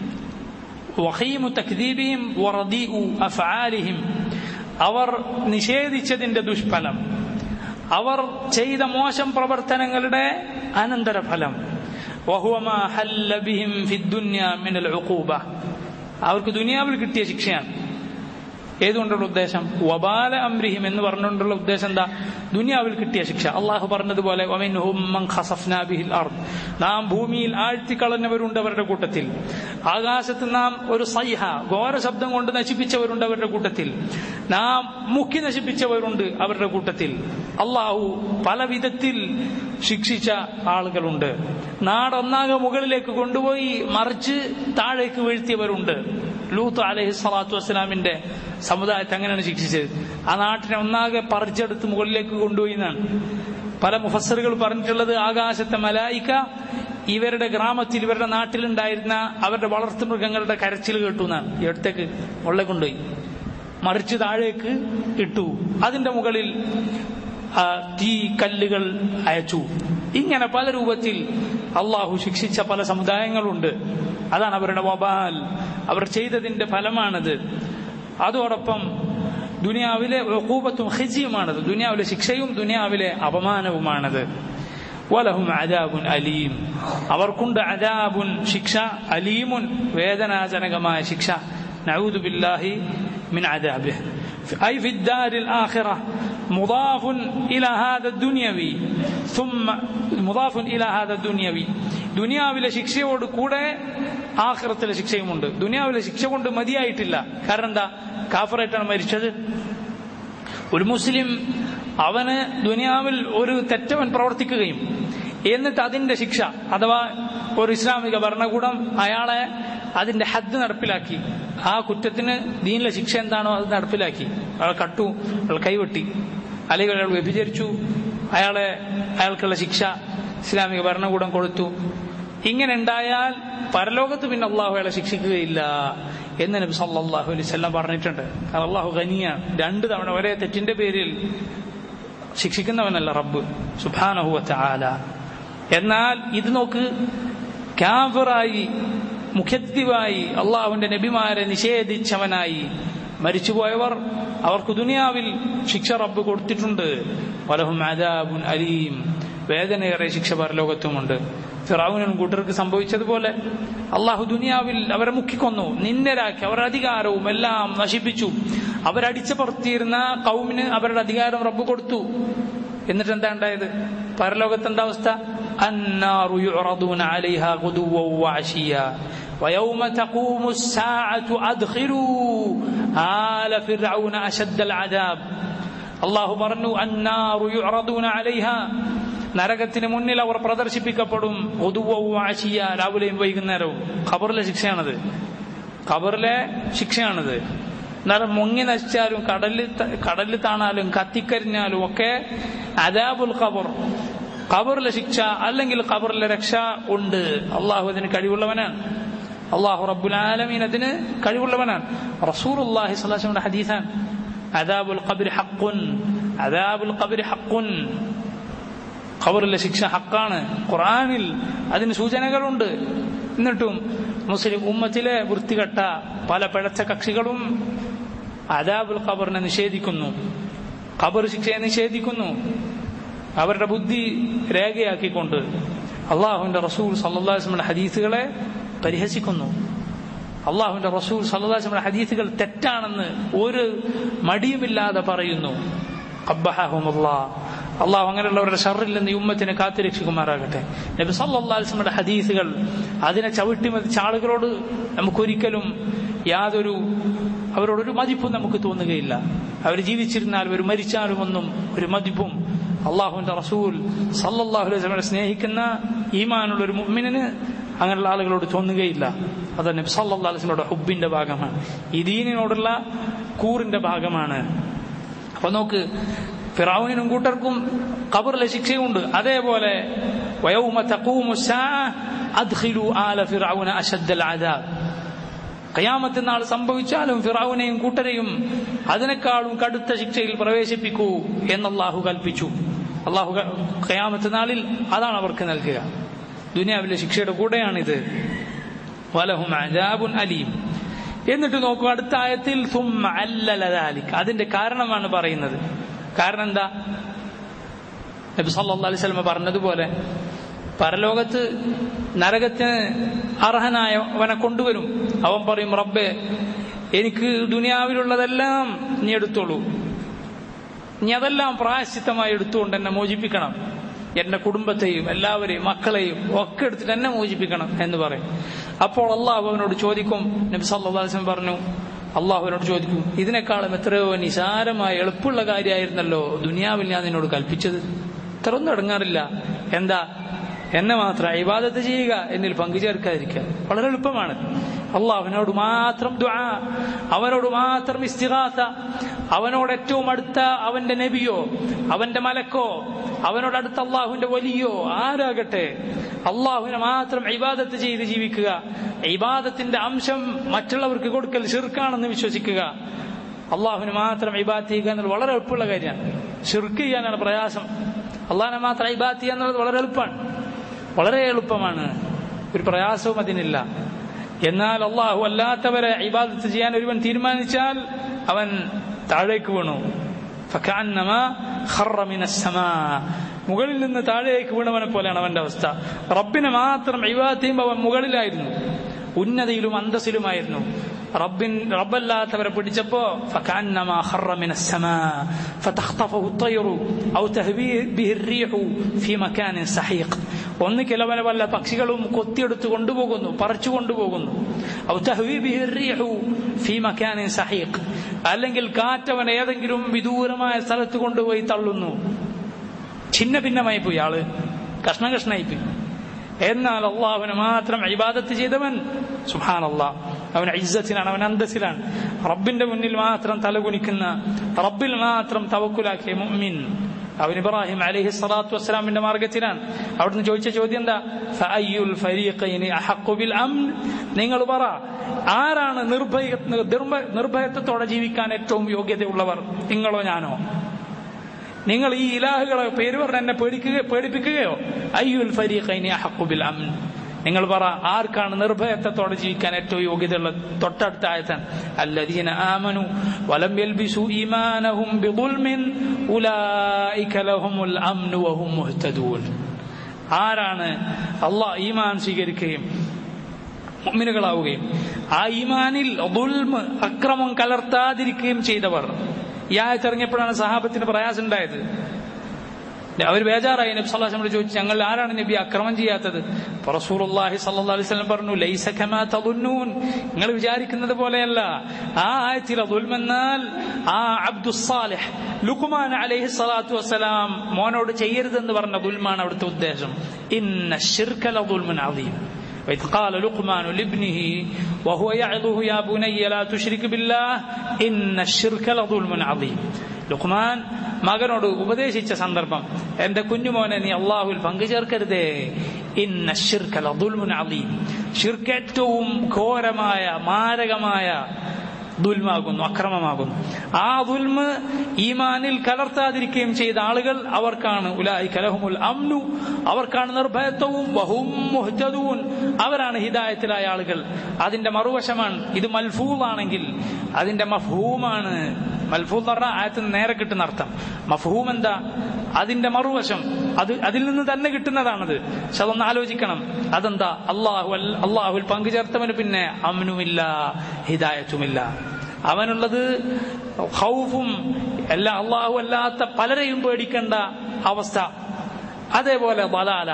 വഹീമു തക്ദീബിഹിം വറദീഉ അഫ്ആലിഹിം അവർ നിഷേധിച്ചതിന്റെ ദുഷ്ഫലം അവർ ചെയ്ത മോശം പ്രവർത്തനങ്ങളുടെ അനന്തരഫലം അവർക്ക് ദുനിയാവിൽ കിട്ടിയ ശിക്ഷയാണ് ഏതുകൊണ്ടുള്ള ഉദ്ദേശം വബാല അംരിഹിം എന്ന് പറഞ്ഞുകൊണ്ടുള്ള ഉദ്ദേശം എന്താ ദുനിയാവിൽ കിട്ടിയ ശിക്ഷ അള്ളാഹു പറഞ്ഞതുപോലെ നാം ഭൂമിയിൽ ആഴ്ത്തിക്കളഞ്ഞവരുണ്ട് അവരുടെ കൂട്ടത്തിൽ ആകാശത്ത് നാം ഒരു സൈഹ ഘോര ശബ്ദം കൊണ്ട് നശിപ്പിച്ചവരുണ്ട് അവരുടെ കൂട്ടത്തിൽ നാം മുക്കി നശിപ്പിച്ചവരുണ്ട് അവരുടെ കൂട്ടത്തിൽ അള്ളാഹു പല വിധത്തിൽ ശിക്ഷിച്ച ആളുകളുണ്ട് നാടൊന്നാകെ മുകളിലേക്ക് കൊണ്ടുപോയി മറിച്ച് താഴേക്ക് വീഴ്ത്തിയവരുണ്ട് ലൂത്ത് അലഹി സ്വലാത്തു വസ്സലാമിന്റെ സമുദായത്തെ അങ്ങനെയാണ് ശിക്ഷിച്ചത് ആ നാട്ടിനെ ഒന്നാകെ പറിച്ചെടുത്ത് മുകളിലേക്ക് കൊണ്ടുപോയി എന്നാണ് പല മുഫസറുകൾ പറഞ്ഞിട്ടുള്ളത് ആകാശത്തെ മലായിക്ക ഇവരുടെ ഗ്രാമത്തിൽ ഇവരുടെ നാട്ടിലുണ്ടായിരുന്ന അവരുടെ വളർത്തു മൃഗങ്ങളുടെ കരച്ചിൽ കേട്ടു എന്നാണ് ഈ അടുത്തേക്ക് മുകളിലെ കൊണ്ടുപോയി മറിച്ച് താഴേക്ക് ഇട്ടു അതിന്റെ മുകളിൽ തീ കല്ലുകൾ അയച്ചു ഇങ്ങനെ പല രൂപത്തിൽ അള്ളാഹു ശിക്ഷിച്ച പല സമുദായങ്ങളുണ്ട് അതാണ് അവരുടെ വബാൽ അവർ ചെയ്തതിന്റെ ഫലമാണത് അതോടൊപ്പം ദുനിയാവിലെ കൂപത്തും ഹിജിയുമാണത് ദുനിയാവിലെ ശിക്ഷയും ദുനിയാവിലെ അപമാനവുമാണത് വലഹും അജാബുൻ അലീം അവർക്കുണ്ട് അജാബുൻ ശിക്ഷ അലീമുൻ വേദനാജനകമായ ശിക്ഷ നഊദു ബില്ലാഹി മിൻ അജാബിഹ് أي في الدار الآخرة مضاف إلى هذا الدنيوي ثم مضاف إلى هذا الدنيوي ദുനിയാവിലെ ശിക്ഷയോട് കൂടെ ആഖിറത്തിലെ ശിക്ഷയുമുണ്ട് ദുനിയാവിലെ ശിക്ഷ കൊണ്ട് മതിയായിട്ടില്ല കാരണം എന്താ കാഫറായിട്ടാണ് മരിച്ചത് ഒരു മുസ്ലിം അവന് ദുനിയാവിൽ ഒരു തെറ്റവൻ പ്രവർത്തിക്കുകയും എന്നിട്ട് അതിന്റെ ശിക്ഷ അഥവാ ഒരു ഇസ്ലാമിക ഭരണകൂടം അയാളെ അതിന്റെ ഹദ് നടപ്പിലാക്കി ആ കുറ്റത്തിന് ദീനിലെ ശിക്ഷ എന്താണോ അത് നടപ്പിലാക്കി അയാൾ കട്ടു അയാൾ കൈവെട്ടി അല്ലെങ്കിൽ അയാൾ വ്യഭിചരിച്ചു അയാളെ അയാൾക്കുള്ള ശിക്ഷ ഇസ്ലാമിക ഭരണകൂടം കൊടുത്തു ഇങ്ങനെ ഉണ്ടായാൽ പരലോകത്ത് പിന്നെ അള്ളാഹു അയാളെ ശിക്ഷിക്കുകയില്ല എന്ന് നബി സല്ലല്ലാഹു അലൈഹി വസല്ലം പറഞ്ഞിട്ടുണ്ട് കാരണം അള്ളാഹു ഖനിയാണ് രണ്ട് തവണ ഒരേ തെറ്റിന്റെ പേരിൽ ശിക്ഷിക്കുന്നവനല്ല റബ്ബ് സുബ്ഹാനഹു വതആല എന്നാൽ ഇത് നോക്ക് കാഫറായി മുഖദ്ദിവായി അള്ളാഹുവിന്റെ നബിമാരെ നിഷേധിച്ചവനായി മരിച്ചുപോയവർ അവർക്ക് ദുനിയാവിൽ ശിക്ഷ റബ്ബ് കൊടുത്തിട്ടുണ്ട് വലഹും അദാബുൻ അലീം വേദനയേറെ ശിക്ഷ പരലോകത്തുമുണ്ട് ഫിറാവുനും കൂട്ടർക്ക് സംഭവിച്ചതുപോലെ അള്ളാഹു ദുനിയാവിൽ അവരെ മുക്കിക്കൊന്നു നിന്നരാക്കി അവരുടെ അധികാരവും എല്ലാം നശിപ്പിച്ചു അവരടിച്ചപ്പുറത്തിയിരുന്ന കൗമിന് അവരുടെ അധികാരം റബ്ബ് കൊടുത്തു എന്നിട്ട് എന്താ ഉണ്ടായത് പരലോകത്ത് എന്താ അവസ്ഥ النار يعرضون عليها غدوا وعشيا ويوم تقوم الساعة أدخلوا آل فرعون أشد العذاب الله പറഞ്ഞു النار يعرضون عليها നരകത്തിന് മുന്നിൽ അവർ പ്രദർശിപ്പിക്കപ്പെടും ഒതുവവും ആശിയ രാവിലെയും വൈകുന്നേരവും ഖബറിലെ ശിക്ഷയാണത് ഖബറിലെ ശിക്ഷയാണിത് നരം മുങ്ങി നശിച്ചാലും കടലിൽ കടലിൽ താണാലും കത്തിക്കരിഞ്ഞാലും ഒക്കെ അദാബുൽ ഖബർ ഖബറിലെ ശിക്ഷ അല്ലെങ്കിൽ ഖബറിലെ രക്ഷ ഉണ്ട് അള്ളാഹു അതിന് കഴിവുള്ളവനാണ് അള്ളാഹു റബ്ബുൽ ആലമീൻ അതിന് കഴിവുള്ളവനാണ് റസൂലുള്ളാഹി സ്വല്ലല്ലാഹു അലൈഹി വസല്ലം ഹദീസാണ് അദാബുൽ ഖബ്രി ഹഖ്ഖുൻ അദാബുൽ ഖബ്രി ഹഖ്ഖുൻ ഖബറിലെ ശിക്ഷ ഹക്കാണ് ഖുറാനിൽ അതിന് സൂചനകളുണ്ട് എന്നിട്ടും മുസ്ലിം ഉമ്മത്തിലെ വൃത്തികെട്ട പല പിഴച്ച കക്ഷികളും അദാബുൽ ഖബറിനെ നിഷേധിക്കുന്നു ഖബർ ശിക്ഷയെ നിഷേധിക്കുന്നു അവരുടെ ബുദ്ധി രേഖയാക്കിക്കൊണ്ട് അള്ളാഹുവിന്റെ റസൂൽ സല്ലാസ്മയുടെ ഹദീസുകളെ പരിഹസിക്കുന്നു അള്ളാഹുവിന്റെ റസൂൽ സല്ലാസ്മയുടെ ഹദീസുകൾ തെറ്റാണെന്ന് ഒരു മടിയുമില്ലാതെ പറയുന്നു അള്ളാഹു അങ്ങനെയുള്ളവരുടെ ഷറിൽ നിന്ന് ഈ ഉമ്മത്തിനെ കാത്തുരക്ഷിക്കുമാറാകട്ടെ നബി സല്ലാസ്മയുടെ ഹദീസുകൾ അതിനെ ചവിട്ടി മതിച്ച ആളുകളോട് നമുക്കൊരിക്കലും യാതൊരു അവരോടൊരു മതിപ്പും നമുക്ക് തോന്നുകയില്ല അവർ ജീവിച്ചിരുന്നാലും അവർ മരിച്ചാലും ഒന്നും ഒരു മതിപ്പും അള്ളാഹുവിന്റെ റസൂൽ സല്ലാഹു അലൈഹി സ്നേഹിക്കുന്ന ഈമാനുള്ള ഒരു മുമ്മിന് അങ്ങനെയുള്ള ആളുകളോട് തോന്നുകയില്ല അത് നബി സല്ലാ അലൈഹിയുടെ ഹുബിന്റെ ഭാഗമാണ് ഈ ദീനിനോടുള്ള കൂറിന്റെ ഭാഗമാണ് അപ്പൊ നോക്ക് ഫിറാവുനും കൂട്ടർക്കും ഖബറിലെ ശിക്ഷയുണ്ട് അതേപോലെ വയൗമ തഖൂമു അദ്ഖിലു ആല ഫിറഔന അശദ്ദൽ അദാബ് കയാമത്ത് നാൾ സംഭവിച്ചാലും ഫിറാവുനെയും കൂട്ടരെയും അതിനേക്കാളും കടുത്ത ശിക്ഷയിൽ പ്രവേശിപ്പിക്കൂ എന്നല്ലാഹു കൽപ്പിച്ചു അള്ളാഹു കയാമത്ത് നാളിൽ അതാണ് അവർക്ക് നൽകുക ദുനിയാവിലെ ശിക്ഷയുടെ കൂടെയാണിത് വലഹും അജാബുൻ അലീം എന്നിട്ട് നോക്കൂ അടുത്ത ആയത്തിൽ അതിന്റെ കാരണമാണ് പറയുന്നത് കാരണം എന്താ നബി സല്ലാ അലൈഹി സ്വലമ പറഞ്ഞതുപോലെ പരലോകത്ത് നരകത്തിന് അർഹനായവനെ കൊണ്ടുവരും അവൻ പറയും റബ്ബെ എനിക്ക് ദുനിയാവിലുള്ളതെല്ലാം നീ എടുത്തോളൂ നീ അതെല്ലാം പ്രായശ്ചിത്തമായി എടുത്തുകൊണ്ട് എന്നെ മോചിപ്പിക്കണം എന്റെ കുടുംബത്തെയും എല്ലാവരെയും മക്കളെയും ഒക്കെ എടുത്തിട്ട് എന്നെ മോചിപ്പിക്കണം എന്ന് പറയും അപ്പോൾ അള്ളാഹു അവനോട് ചോദിക്കും നബി സല്ലാസ്ലം പറഞ്ഞു അള്ളാഹുവിനോട് ചോദിക്കും ഇതിനേക്കാളും എത്രയോ നിസാരമായ എളുപ്പമുള്ള കാര്യമായിരുന്നല്ലോ ദുനിയാവിൽ ഞാൻ നിന്നോട് കൽപ്പിച്ചത് ഇത്ര ഒന്നും അടങ്ങാറില്ല എന്താ എന്നെ മാത്രം ഇബാദത്ത് ചെയ്യുക എന്നിൽ പങ്കുചേർക്കാതിരിക്കുക വളരെ എളുപ്പമാണ് അള്ളാഹുവിനോട് മാത്രം ദുആ അവനോട് മാത്രം ഇസ്തിഹാസ അവനോട് ഏറ്റവും അടുത്ത അവന്റെ നബിയോ അവന്റെ മലക്കോ അവനോട് അടുത്ത അള്ളാഹുവിന്റെ വലിയോ ആരാകട്ടെ അള്ളാഹുവിനെ മാത്രം ഇബാദത്ത് ചെയ്ത് ജീവിക്കുക ഇബാദത്തിന്റെ അംശം മറ്റുള്ളവർക്ക് കൊടുക്കൽ ഷിർക്കാണെന്ന് വിശ്വസിക്കുക അള്ളാഹുവിന് മാത്രം ഇബാദത്ത് ചെയ്യുക എന്നുള്ളത് വളരെ എളുപ്പമുള്ള കാര്യമാണ് ഷിർക്ക് ചെയ്യാനാണ് പ്രയാസം അള്ളാഹിനെ മാത്രം ഇബാദത്ത് ചെയ്യുക എന്നുള്ളത് വളരെ എളുപ്പമാണ് വളരെ എളുപ്പമാണ് ഒരു പ്രയാസവും അതിനില്ല എന്നാൽ അള്ളാഹു അല്ലാത്തവരെ ഇബാദത്ത് ചെയ്യാൻ ഒരുവൻ തീരുമാനിച്ചാൽ അവൻ താഴേക്ക് വീണു മുകളിൽ നിന്ന് താഴേക്ക് വീണവനെ പോലെയാണ് അവന്റെ അവസ്ഥ റബ്ബിനെ മാത്രം ഇബാദത്ത് ചെയ്യുമ്പോൾ അവൻ മുകളിലായിരുന്നു ഉന്നതിയിലും അന്തസ്സിലുമായിരുന്നു റബ്ബിൻ റബ്ബല്ലാത്തവരെ പിടിച്ചപ്പോ فكأنما خر من السماء فتخطفه الطير أو تهوي به الريح في مكان سحيق ഒന്നുകിൽ അവനെ വല്ല പക്ഷികളും കൊത്തിയെടുത്ത് കൊണ്ടുപോകുന്നു പറിച്ചു കൊണ്ടുപോകുന്നു ഔ തഹ്വി ബിഹി الريح في مكان سحيق അല്ലെങ്കിൽ കാറ്റവൻ ഏതെങ്കിലും വിദൂരമായ സ്ഥലത്ത് കൊണ്ടുപോയി തള്ളുന്നു ഛിന്ന ഭിന്നമായി പോയി ആള് കഷ്ണ കഷ്ണായി പോയി എന്നാൽ അള്ളാഹുവിനെ മാത്രം ഇബാദത്ത് ചെയ്തവൻ സുഹാൻ അള്ളാഹ് അവൻ ഇജ്ജത്തിലാണ് അവൻ അന്തസ്സിലാണ് റബ്ബിന്റെ മുന്നിൽ മാത്രം തലകുനിക്കുന്ന റബ്ബിൽ മാത്രം തവക്കുലാക്കിയ മുഅ്മിൻ അവൻ ഇബ്രാഹിം അലൈഹി സ്വലാത്തു വസ്സലാമിന്റെ മാർഗത്തിലാണ് അവിടുന്ന് ചോദിച്ച ചോദ്യം എന്താ ഫഅയ്യുൽ ഫരീഖൈനി അഹഖു ബിൽ അംൻ നിങ്ങൾ പറ ആരാണ് നിർഭയ നിർഭയത്വത്തോടെ ജീവിക്കാൻ ഏറ്റവും യോഗ്യതയുള്ളവർ നിങ്ങളോ ഞാനോ നിങ്ങൾ ഈ ഇലാഹുകളെ പേര് പറഞ്ഞ് എന്നെ പേടിക്കുക പേടിപ്പിക്കുകയോ അയ്യുൽ ഫരീഖൈനി അഹഖു ബിൽ അംൻ നിങ്ങൾ പറ ആർക്കാണ് നിർഭയത്വത്തോടെ ജീവിക്കാൻ ഏറ്റവും യോഗ്യതയുള്ള തൊട്ടടുത്ത ആയത്താണ് അല്ലദീന ആമനു വലം യൽബിസു ഈമാനഹും ബിദുൽമിൻ ഉലൈക ലഹുമുൽ അംനു വഹും മുഹ്തദൂൻ ആരാണ് അള്ളാഹ് ഈമാൻ സ്വീകരിക്കുകയും മുഅ്മിനുകളാവുകയും ആ ഈമാനിൽ ദുൽമ് അക്രമം കലർത്താതിരിക്കുകയും ചെയ്തവർ ഈ ആയത്തിറങ്ങിയപ്പോഴാണ് സഹാബത്തിന് പ്രയാസം ഉണ്ടായത് അവർ ബേജാറായി നബി സല്ലല്ലാഹു അലൈഹി വസല്ലം ചോദിച്ചു ഞങ്ങൾ ആരാണ് നബി അക്രമം ചെയ്യാത്തത് അപ്പോൾ റസൂലുള്ളാഹി സ്വല്ലല്ലാഹു അലൈഹി വസല്ലം പറഞ്ഞു ലൈസ കമാ തദുന്നൂൻ നിങ്ങൾ വിചാരിക്കുന്നത് പോലെയല്ല ആ ആയത്തിൽ ദുൽമെന്നാൽ ആ അബ്ദുസ് സാലിഹ് ലുഖ്മാൻ അലൈഹി സ്വലാത്തു വസ്സലാം മോനോട് ചെയ്യരുതെന്ന് പറഞ്ഞ ദുൽമാണ് അവിടുത്തെ ഉദ്ദേശം ഇന്ന ശിർക ലദുൽമുൻ അദീം وإذ قال لقمان لابنه وهو يعظه يا بني لا تشرك بالله إن الشرك لظلم عظيم ലുഖ്മാൻ മകനോട് ഉപദേശിച്ച സന്ദർഭം എന്റെ കുഞ്ഞുമോനെ നീ അള്ളാഹുൽ പങ്കുചേർക്കരുതേ ഇന്ന ഷിർക്കൽ അദുൽമുൻ അലീം ഷിർക്ക് ഏറ്റവും ഘോരമായ മാരകമായ ദുൽമാകുന്നു അക്രമമാകുന്നു ആ ദുൽമ് ഈമാനിൽ കലർത്താതിരിക്കുകയും ചെയ്ത ആളുകൾ അവർക്കാണ് ഉലായി കലഹുമുൽ അംനു അവർക്കാണ് നിർഭയത്വവും വഹും മുഹ്തദൂൻ അവരാണ് ഹിദായത്തിലായ ആളുകൾ അതിന്റെ മറുവശമാണ് ഇത് മൽഫൂളാണെങ്കിൽ അതിന്റെ മഫ്ഹൂമാണ് മൽഫൂൽ എന്ന് പറഞ്ഞാൽ ആയത്തിന് നേരെ കിട്ടുന്ന അർത്ഥം മഫ്ഹൂം എന്താ അതിന്റെ മറുവശം അത് അതിൽ നിന്ന് തന്നെ കിട്ടുന്നതാണത് പക്ഷെ അതൊന്ന് ആലോചിക്കണം അതെന്താ അള്ളാഹു അള്ളാഹുൽ പങ്കുചേർത്തവന് പിന്നെ അമ്നുമില്ല ഹിദായത്തുമില്ല അവനുള്ളത് ഹൗഫും എല്ലാ അള്ളാഹു അല്ലാത്ത പലരെയും പേടിക്കേണ്ട അവസ്ഥ അതേപോലെ ബലാല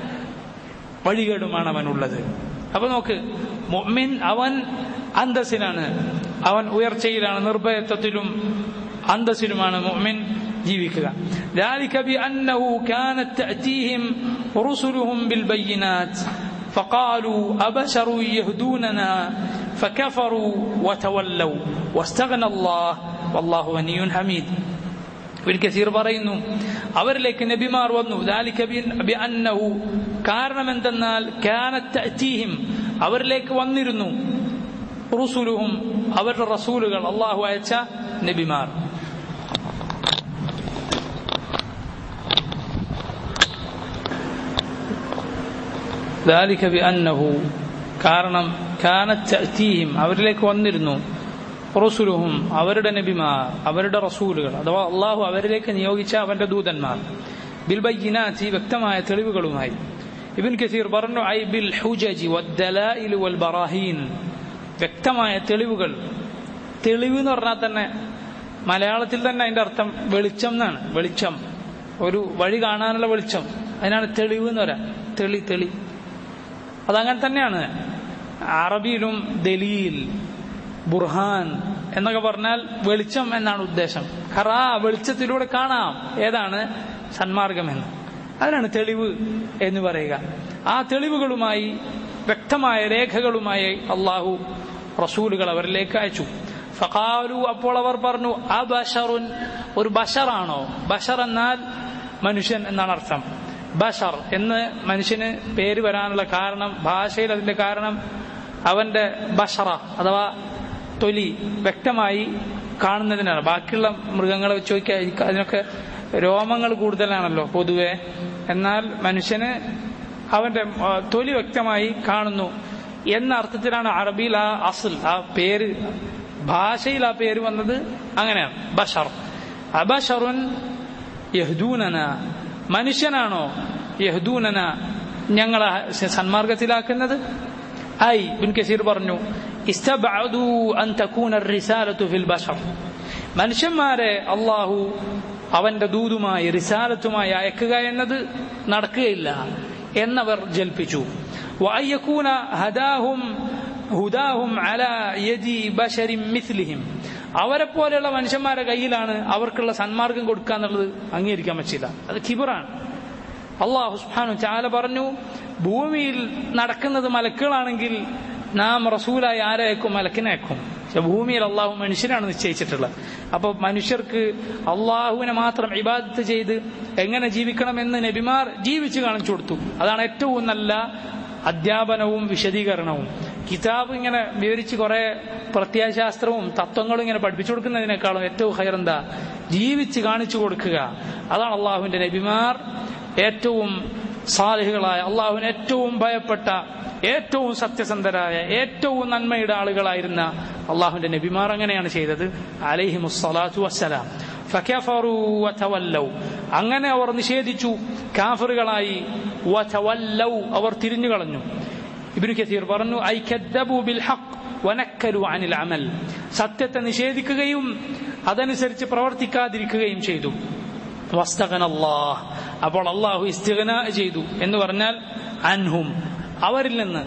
വഴികേടുമാണ് അവനുള്ളത് അപ്പൊ നോക്ക് മൊമിൻ അവൻ അന്തസ്സിലാണ് അവൻ ഉയർച്ചയിലാണ് നിർഭയത്വത്തിലും അന്തസ്സിലുമാണ് മൊമിൻ ജീവിക്കുക ذلك بأنه كانت تأتيهم رسلهم بالبينات فقالوا أبشر يهدوننا فكفروا وتولوا واستغنى الله والله غني حميد ഇബിൻ കസീർ പറയുന്നു അവരിലേക്ക് നബിമാർ വന്നു ذلك بأنه കാരണം എന്തെന്നാൽ كانت تأتيهم അവരിലേക്ക് വന്നിരുന്നു റുസുലുഹും അവരുടെ റസൂലുകൾ അള്ളാഹു അയച്ച നബിമാർ ذلك بأنه കാരണം കാനത്ത് തഅതീഹിം അവരിലേക്ക് വന്നിരുന്നു റസൂലുഹും അവരുടെ നബിമാർ അവരുടെ റസൂലുകൾ അഥവാ അള്ളാഹു അവരിലേക്ക് നിയോഗിച്ച അവന്റെ ദൂതന്മാർ ബിൽ ബയ്യിനാത്തി വ്യക്തമായ തെളിവുകളുമായി ഇബിൻ കസീർ പറഞ്ഞു ഐ ബിൽ ഹുജജി വദ്ദലാഇൽ വൽ ബറാഹീൻ വ്യക്തമായ തെളിവുകൾ തെളിവ് എന്ന് പറഞ്ഞാൽ തന്നെ മലയാളത്തിൽ തന്നെ അതിന്റെ അർത്ഥം വെളിച്ചം എന്നാണ് വെളിച്ചം ഒരു വഴി കാണാനുള്ള വെളിച്ചം അതിനാണ് തെളിവ് എന്ന് പറയാം തെളി തെളി അതങ്ങനെ തന്നെയാണ് അറബിയിലും ദലീൽ ബുർഹാൻ എന്നൊക്കെ പറഞ്ഞാൽ വെളിച്ചം എന്നാണ് ഉദ്ദേശം കാരണം ആ വെളിച്ചത്തിലൂടെ കാണാം ഏതാണ് സന്മാർഗമെന്ന് അതിനാണ് തെളിവ് എന്ന് പറയുക ആ തെളിവുകളുമായി വ്യക്തമായ രേഖകളുമായി അള്ളാഹു റസൂലുകൾ അവരിലേക്ക് അയച്ചു ഫഖാലു അപ്പോൾ അവർ പറഞ്ഞു അബഷറുൻ ഒരു ബഷറാണോ ബഷർ എന്നാൽ മനുഷ്യൻ എന്നാണ് അർത്ഥം ബഷർ എന്ന് മനുഷ്യന് പേര് വരാനുള്ള കാരണം ഭാഷയിൽ അതിന്റെ കാരണം അവന്റെ ബഷറ അഥവാ തൊലി വ്യക്തമായി കാണുന്നതിനാണ് ബാക്കിയുള്ള മൃഗങ്ങളെ വെച്ച് നോക്കിയാൽ അതിനൊക്കെ രോമങ്ങൾ കൂടുതലാണല്ലോ പൊതുവെ എന്നാൽ മനുഷ്യന് അവന്റെ തൊലി വ്യക്തമായി കാണുന്നു എന്ന അർത്ഥത്തിലാണ് അറബിയിൽ ആ അസുൽ ആ പേര് ഭാഷയിൽ ആ പേര് വന്നത് അങ്ങനെയാണ് ബഷർ അബഷറുൻ യഹ്ദൂനന മനുഷ്യനാണോ യഹ്ദൂനന ഞങ്ങളെ സന്മാർഗത്തിലാക്കുന്നത് ഐ ബിൻ കസീർ പറഞ്ഞു ഇസ്തബഅദു അൻ തകൂന റിസാലത്തു ഫിൽ ബഷർ മനുഷ്യന്മാരെ അള്ളാഹു അവന്റെ ദൂതുമായി റിസാലത്തുമായി അയക്കുക എന്നത് നടക്കുകയില്ല എന്നവർ ജൽപ്പിച്ചു വഅയ്യകൂന ഹദാഹും ഹുദാഹും അല യദി ബശരിൻ മിസ്ലിഹിം അവരെ പോലെയുള്ള മനുഷ്യന്മാരുടെ കയ്യിലാണ് അവർക്കുള്ള സന്മാർഗം കൊടുക്കുക എന്നുള്ളത് അംഗീകരിക്കാൻ പറ്റില്ല അത് കിബറാണ് അള്ളാഹു സുബ്ഹാനഹു ചാല പറഞ്ഞു ഭൂമിയിൽ നടക്കുന്നത് മലക്കുകളാണെങ്കിൽ നാം റസൂലായി ആരയക്കും മലക്കിനയക്കും പക്ഷെ ഭൂമിയിൽ അള്ളാഹു മനുഷ്യനാണ് നിശ്ചയിച്ചിട്ടുള്ളത് അപ്പൊ മനുഷ്യർക്ക് അള്ളാഹുവിനെ മാത്രം ഇബാദത്ത് ചെയ്ത് എങ്ങനെ ജീവിക്കണമെന്ന് നബിമാർ ജീവിച്ചു കാണിച്ചു കൊടുത്തു അതാണ് ഏറ്റവും നല്ല അധ്യാപനവും വിശദീകരണവും കിതാബ് ഇങ്ങനെ വിവരിച്ച് കുറെ പ്രത്യയശാസ്ത്രവും തത്വങ്ങളും ഇങ്ങനെ പഠിപ്പിച്ചു കൊടുക്കുന്നതിനേക്കാളും ഏറ്റവും ഹയർ എന്താ ജീവിച്ച് കാണിച്ചു കൊടുക്കുക അതാണ് അള്ളാഹുവിന്റെ നബിമാർ ഏറ്റവും സാലിഹുകളായ അള്ളാഹുവിന് ഏറ്റവും ഭയപ്പെട്ട ഏറ്റവും സത്യസന്ധരായ ഏറ്റവും നന്മയുടെ ആളുകളായിരുന്ന അള്ളാഹുവിന്റെ നബിമാർ അങ്ങനെയാണ് ചെയ്തത് അലൈഹി മുസ്സലാത്തു വസ്സലാം ഫകഫറു വതവല്ലൗ അങ്ങനെ അവർ നിഷേധിച്ചു കാഫറുകളായി വതവല്ലൗ അവർ തിരിഞ്ഞു കളഞ്ഞു ഇബ്നു കസീർ പറഞ്ഞു ഐ കദ്ദബു ബിൽ ഹഖ് വനക്കലു അനിൽ അമൽ സത്യത്തെ നിഷേധിക്കുകയും അതനുസരിച്ച് പ്രവർത്തിക്കാതിരിക്കുകയും ചെയ്തു വസ്തകൻ അള്ളാഹ് അപ്പോൾ അള്ളാഹു ഇസ്തിഗന ചെയ്തു എന്ന് പറഞ്ഞാൽ അൻഹും അവരിൽ നിന്ന്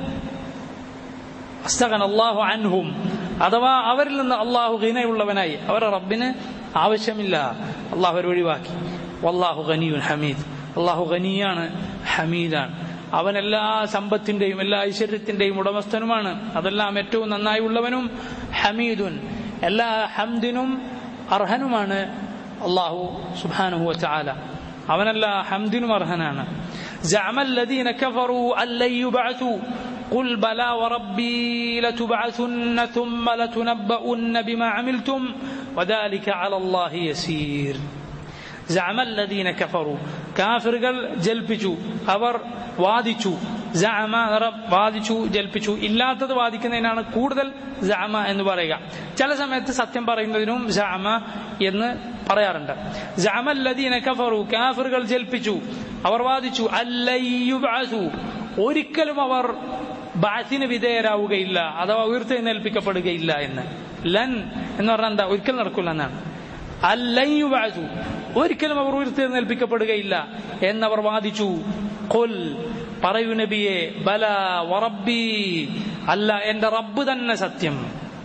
വസ്തകൻ അള്ളാഹു അൻഹും അഥവാ അവരിൽ നിന്ന് അള്ളാഹു ഹിനയുള്ളവനായി അവരുടെ റബ്ബിന് ആവശ്യമില്ല അള്ളാഹു ഒരു ഒഴിവാക്കി വല്ലാഹു ഖനിയുൻ ഹമീദ് അള്ളാഹു ഖനിയാണ് ഹമീദാണ് അവൻ എല്ലാ സമ്പത്തിന്റെയും എല്ലാ ഐശ്വര്യത്തിന്റെയും ഉടമസ്ഥനുമാണ് അതെല്ലാം ഏറ്റവും നന്നായി ഉള്ളവനും ഹമീദുൻ എല്ലാ ഹംദിനും അർഹനുമാണ് അള്ളാഹു സുബാനുഹു ചാല അവനല്ല ഹംദിനും അർഹനാണ് زعم الذين كفروا أن لن يبعثوا قل بلى وربي لتبعثن ثم لتنبؤن بما عملتم وذلك على الله يسير زعم الذين كفروا കാഫിറുകൾ ജൽപ്പിച്ചു അവർ വാദിച്ചു ജഅമ വാദിച്ചു ജൽപ്പിച്ചു ഇല്ലാത്തത് വാദിക്കുന്നതിനാണ് കൂടുതൽ ജഅമ എന്ന് പറയുക ചില സമയത്ത് സത്യം പറയുന്നതിനും ജഅമ എന്ന് പറയാറുണ്ട് ജഅമ അല്ലദീന കഫറു കാഫിറുകൾ ജൽപ്പിച്ചു അവർ വാദിച്ചു അല്ലയ്യുബഅസു ഒരിക്കലും അവർ ബാസിന് വിധേയരാവുകയില്ല അഥവാ ഉയർത്തെഴുന്നേൽപ്പിക്കപ്പെടുകയില്ല എന്ന് ലൻ എന്ന് പറഞ്ഞാൽ എന്താ ഒരിക്കലും നടക്കില്ല എന്നാണ് അല്ലയ്യുബഅസു ഒരിക്കലും അവർ ഉയർത്തെഴുന്നേൽപ്പിക്കപ്പെടുകയില്ല എന്നവർ വാദിച്ചു കൊൽ പറയൂ നബിയെ ബല വറബി അല്ല എന്റെ റബ്ബ് തന്നെ സത്യം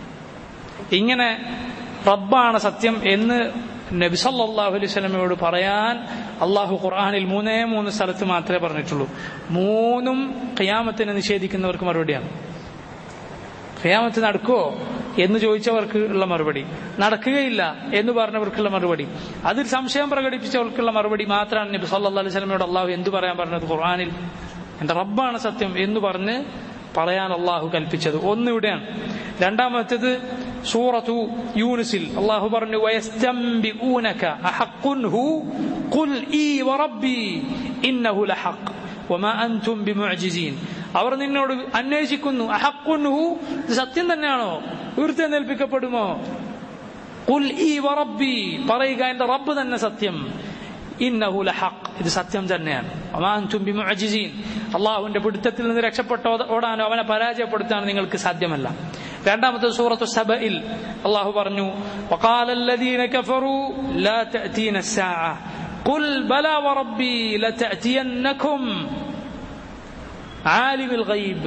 ഇങ്ങനെ റബ്ബാണ് സത്യം എന്ന് നബി സല്ലല്ലാഹു അലൈഹി വസല്ലമയോട് പറയാൻ അള്ളാഹു ഖുർആനിൽ മൂന്നേ മൂന്ന് സ്ഥലത്ത് മാത്രമേ പറഞ്ഞിട്ടുള്ളൂ മൂന്നും ഖിയാമത്തിനെ നിഷേധിക്കുന്നവർക്ക് മറുപടിയാണ് ഖിയാമത്ത് നടക്കുവോ എന്ന് ചോദിച്ചവർക്ക് ഉള്ള മറുപടി നടക്കുകയില്ല എന്ന് പറഞ്ഞവർക്കുള്ള മറുപടി അതിൽ സംശയം പ്രകടിപ്പിച്ചവർക്കുള്ള മറുപടി മാത്രമാണ് നബി സല്ലല്ലാഹു അലൈഹി വസല്ലമയോട് അള്ളാഹു എന്ത് പറയാൻ പറഞ്ഞത് ഖുർആനിൽ എന്റെ റബ്ബാണ് സത്യം എന്ന് പറഞ്ഞ് പറയാൻ അള്ളാഹു കൽപ്പിച്ചത് ഒന്നിവിടെയാണ് രണ്ടാമത്തേത് സൂറത്തു യൂനിസിൽ അള്ളാഹു പറഞ്ഞു വയസ്തംബിഊനക അഹഖുൻ ഹു ഖുൽ ഈ വറബ്ബി ഇന്നഹു ലഹഖ് വമാ അൻതും ബിമുഅ്ജിസീൻ അവർ നിന്നോട് അന്വേഷിക്കുന്നു അഹഖുൻ ഹു ഇത് സത്യം തന്നെയാണോ ഉയർത്തെഴുന്നേൽപ്പിക്കപ്പെടുമോ ഖുൽ ഈ വറബ്ബി പറയുക എന്റെ റബ്ബ് തന്നെ സത്യം ഇന്നഹു ലഹഖ് ഇത് സത്യം തന്നെയാണ് അമാൻതും ബിമുഅ്ജിസീൻ അള്ളാഹുവിന്റെ പിടുത്തത്തിൽ നിന്ന് രക്ഷപ്പെട്ടോ ഓടാനോ അവനെ പരാജയപ്പെടുത്താനോ നിങ്ങൾക്ക് സാധ്യമല്ല രണ്ടാമത്തെ സൂറത്തു സബയിൽ അള്ളാഹു പറഞ്ഞു وقال الذين كفروا لا تأتينا الساعة قل بلى وربي لتأتينكم عالم الغيب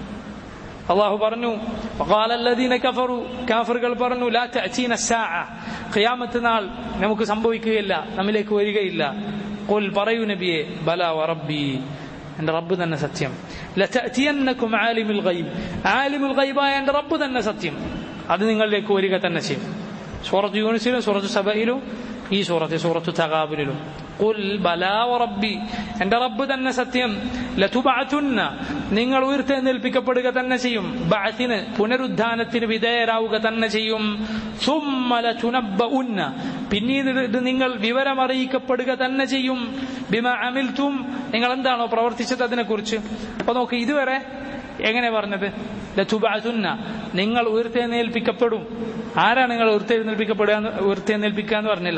അള്ളാഹു പറഞ്ഞു وقال الذين كفروا കാഫറുകൾ പറഞ്ഞു لا تأتينا الساعة ഖിയാമത്ത് നാൾ നമുക്ക് സംഭവിക്കുകയില്ല നമ്മിലേക്ക് വരികയില്ല قل പറയൂ നബിയെ ബല വറബ്ബി എന്റെ റബ്ബ് തന്നെ സത്യം ലതഅതിയന്നകും ആലിമുൽ ഗൈബ് ആലിമുൽ ഗൈബായ എന്റെ റബ്ബ് തന്നെ സത്യം അത് നിങ്ങളിലേക്ക് വരിക തന്നെ ചെയ്യും സൂറത്ത് യൂനിസിലും സൂറത്ത് സബയിലും ഈ സൂറത്ത് സൂറത്ത് തകാബിലും قل بلا وربي എന്റെ റബ്ബ് തന്നെ സത്യം ലതുബഅതുന്ന നിങ്ങൾ ഉയർത്തെഴുന്നേൽപ്പിക്കപ്പെടുക തന്നെ ചെയ്യും ബഅത്തിന് പുനരുദ്ധാനത്തിന് വിധേയരാവുക തന്നെ ചെയ്യും ثم لتنبؤن പിന്നീട് ഇത് നിങ്ങൾ വിവരമറിയിക്കപ്പെടുക തന്നെ ചെയ്യും ബിമ അമിൽത്തും നിങ്ങൾ എന്താണോ പ്രവർത്തിച്ചത് അതിനെക്കുറിച്ച് അപ്പൊ നോക്ക് ഇതുവരെ എങ്ങനെ പറഞ്ഞത് ലതുബഅതുന്ന നിങ്ങൾ ഉയർത്തെഴുന്നേൽപ്പിക്കപ്പെടും ആരാണ് നിങ്ങൾ ഉയർത്തെഴുന്നേൽപ്പിക്കപ്പെടുക ഉയർത്തെഴുന്നേൽപ്പിക്കുക എന്ന് പറഞ്ഞില്ല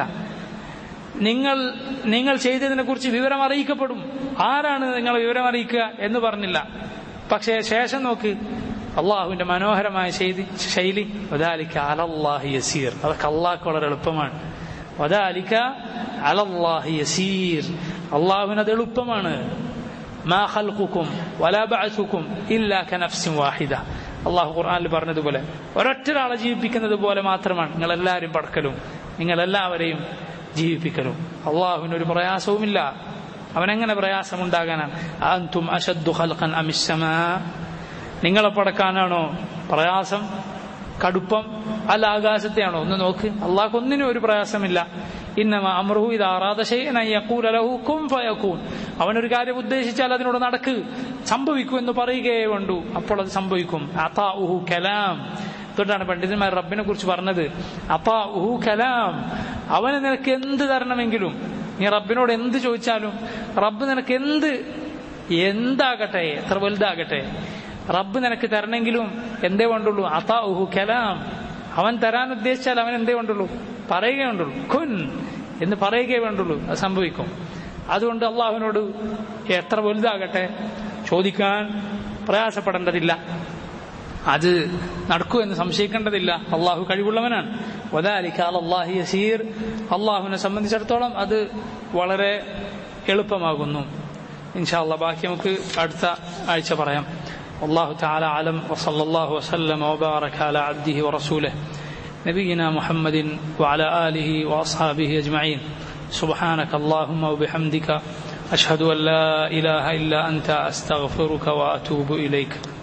നിങ്ങൾ നിങ്ങൾ ചെയ്തതിനെ കുറിച്ച് വിവരം അറിയിക്കപ്പെടും ആരാണ് നിങ്ങൾ വിവരം അറിയിക്കുക എന്ന് പറഞ്ഞില്ല പക്ഷേ ശേഷം നോക്ക് അള്ളാഹുവിന്റെ മനോഹരമായ ശൈലി ശൈലി വദാലിക്ക അലല്ലാഹി യസീർ അതൊക്കെ അള്ളാഹ്ക്ക് വളരെ എളുപ്പമാണ് വദാലിക്ക അലല്ലാഹി യസീർ അള്ളാഹുവിന് അത് എളുപ്പമാണ് മാ ഖൽഖുക്കും വലാ ബഅസുക്കും ഇല്ലാ കനഫ്സിൻ വാഹിദ അള്ളാഹു ഖുർആനിൽ പറഞ്ഞതുപോലെ ഒരൊറ്റൊരാളെ ജീവിപ്പിക്കുന്നത് പോലെ മാത്രമാണ് നിങ്ങൾ എല്ലാവരും പടക്കലും നിങ്ങൾ എല്ലാവരെയും ജീവിപ്പിക്കലും അള്ളാഹുവിന് ഒരു പ്രയാസവുമില്ല അവനെങ്ങനെ പ്രയാസമുണ്ടാകാനാണ് അന്തും അശദ്ദു ഖൽഖൻ അമിസ്സമാ നിങ്ങളെ പടക്കാനാണോ പ്രയാസം കടുപ്പം അല്ല ആകാശത്തെയാണോ ഒന്ന് നോക്ക് അള്ളാഹ് ഒന്നിനും ഒരു പ്രയാസമില്ല ഇന്നമ അമ്രുഹു ഇത് ആറാദശൂൻ അവനൊരു കാര്യം ഉദ്ദേശിച്ചാൽ അതിനോട് നടക്ക് സംഭവിക്കും എന്ന് പറയുകയേ വേണ്ടു അപ്പോൾ അത് സംഭവിക്കും അതാഉഹു കലാം തൊട്ടാണ് പണ്ഡിതന്മാർ റബ്ബിനെ കുറിച്ച് പറഞ്ഞത് അപ്പാ ഉഹു കലാം അവന് നിനക്ക് എന്ത് തരണമെങ്കിലും നീ റബ്ബിനോട് എന്ത് ചോദിച്ചാലും റബ്ബ് നിനക്ക് എന്ത് എന്താകട്ടെ എത്ര വലുതാകട്ടെ റബ്ബ് നിനക്ക് തരണമെങ്കിലും എന്തേ വേണ്ടുള്ളൂ അതാഹു കലാം അവൻ തരാൻ ഉദ്ദേശിച്ചാൽ അവൻ എന്തേ വേണ്ടുള്ളൂ പറയുകയേ വേണ്ടുള്ളൂ കുൻ എന്ന് പറയുകയേ വേണ്ടുള്ളൂ അത് സംഭവിക്കും അതുകൊണ്ട് അള്ളാഹുവിനോട് എത്ര വലുതാകട്ടെ ചോദിക്കാൻ പ്രയാസപ്പെടേണ്ടതില്ല അത് നടക്കൂ എന്ന് സംശയിക്കേണ്ടതില്ല അള്ളാഹു കഴിവുള്ളവനാണ് അള്ളാഹി യസീർ അള്ളാഹുവിനെ സംബന്ധിച്ചിടത്തോളം അത് വളരെ എളുപ്പമാകുന്നു ഇൻഷാ അള്ളാഹ് ബാക്കി നമുക്ക് അടുത്ത ആഴ്ച പറയാം والله تعالى أعلم وصلى الله وسلم وبارك على عبده ورسوله نبينا محمد وعلى آله وأصحابه أجمعين سبحانك اللهم وبحمدك أشهد أن لا إله إلا أنت أستغفرك وأتوب إليك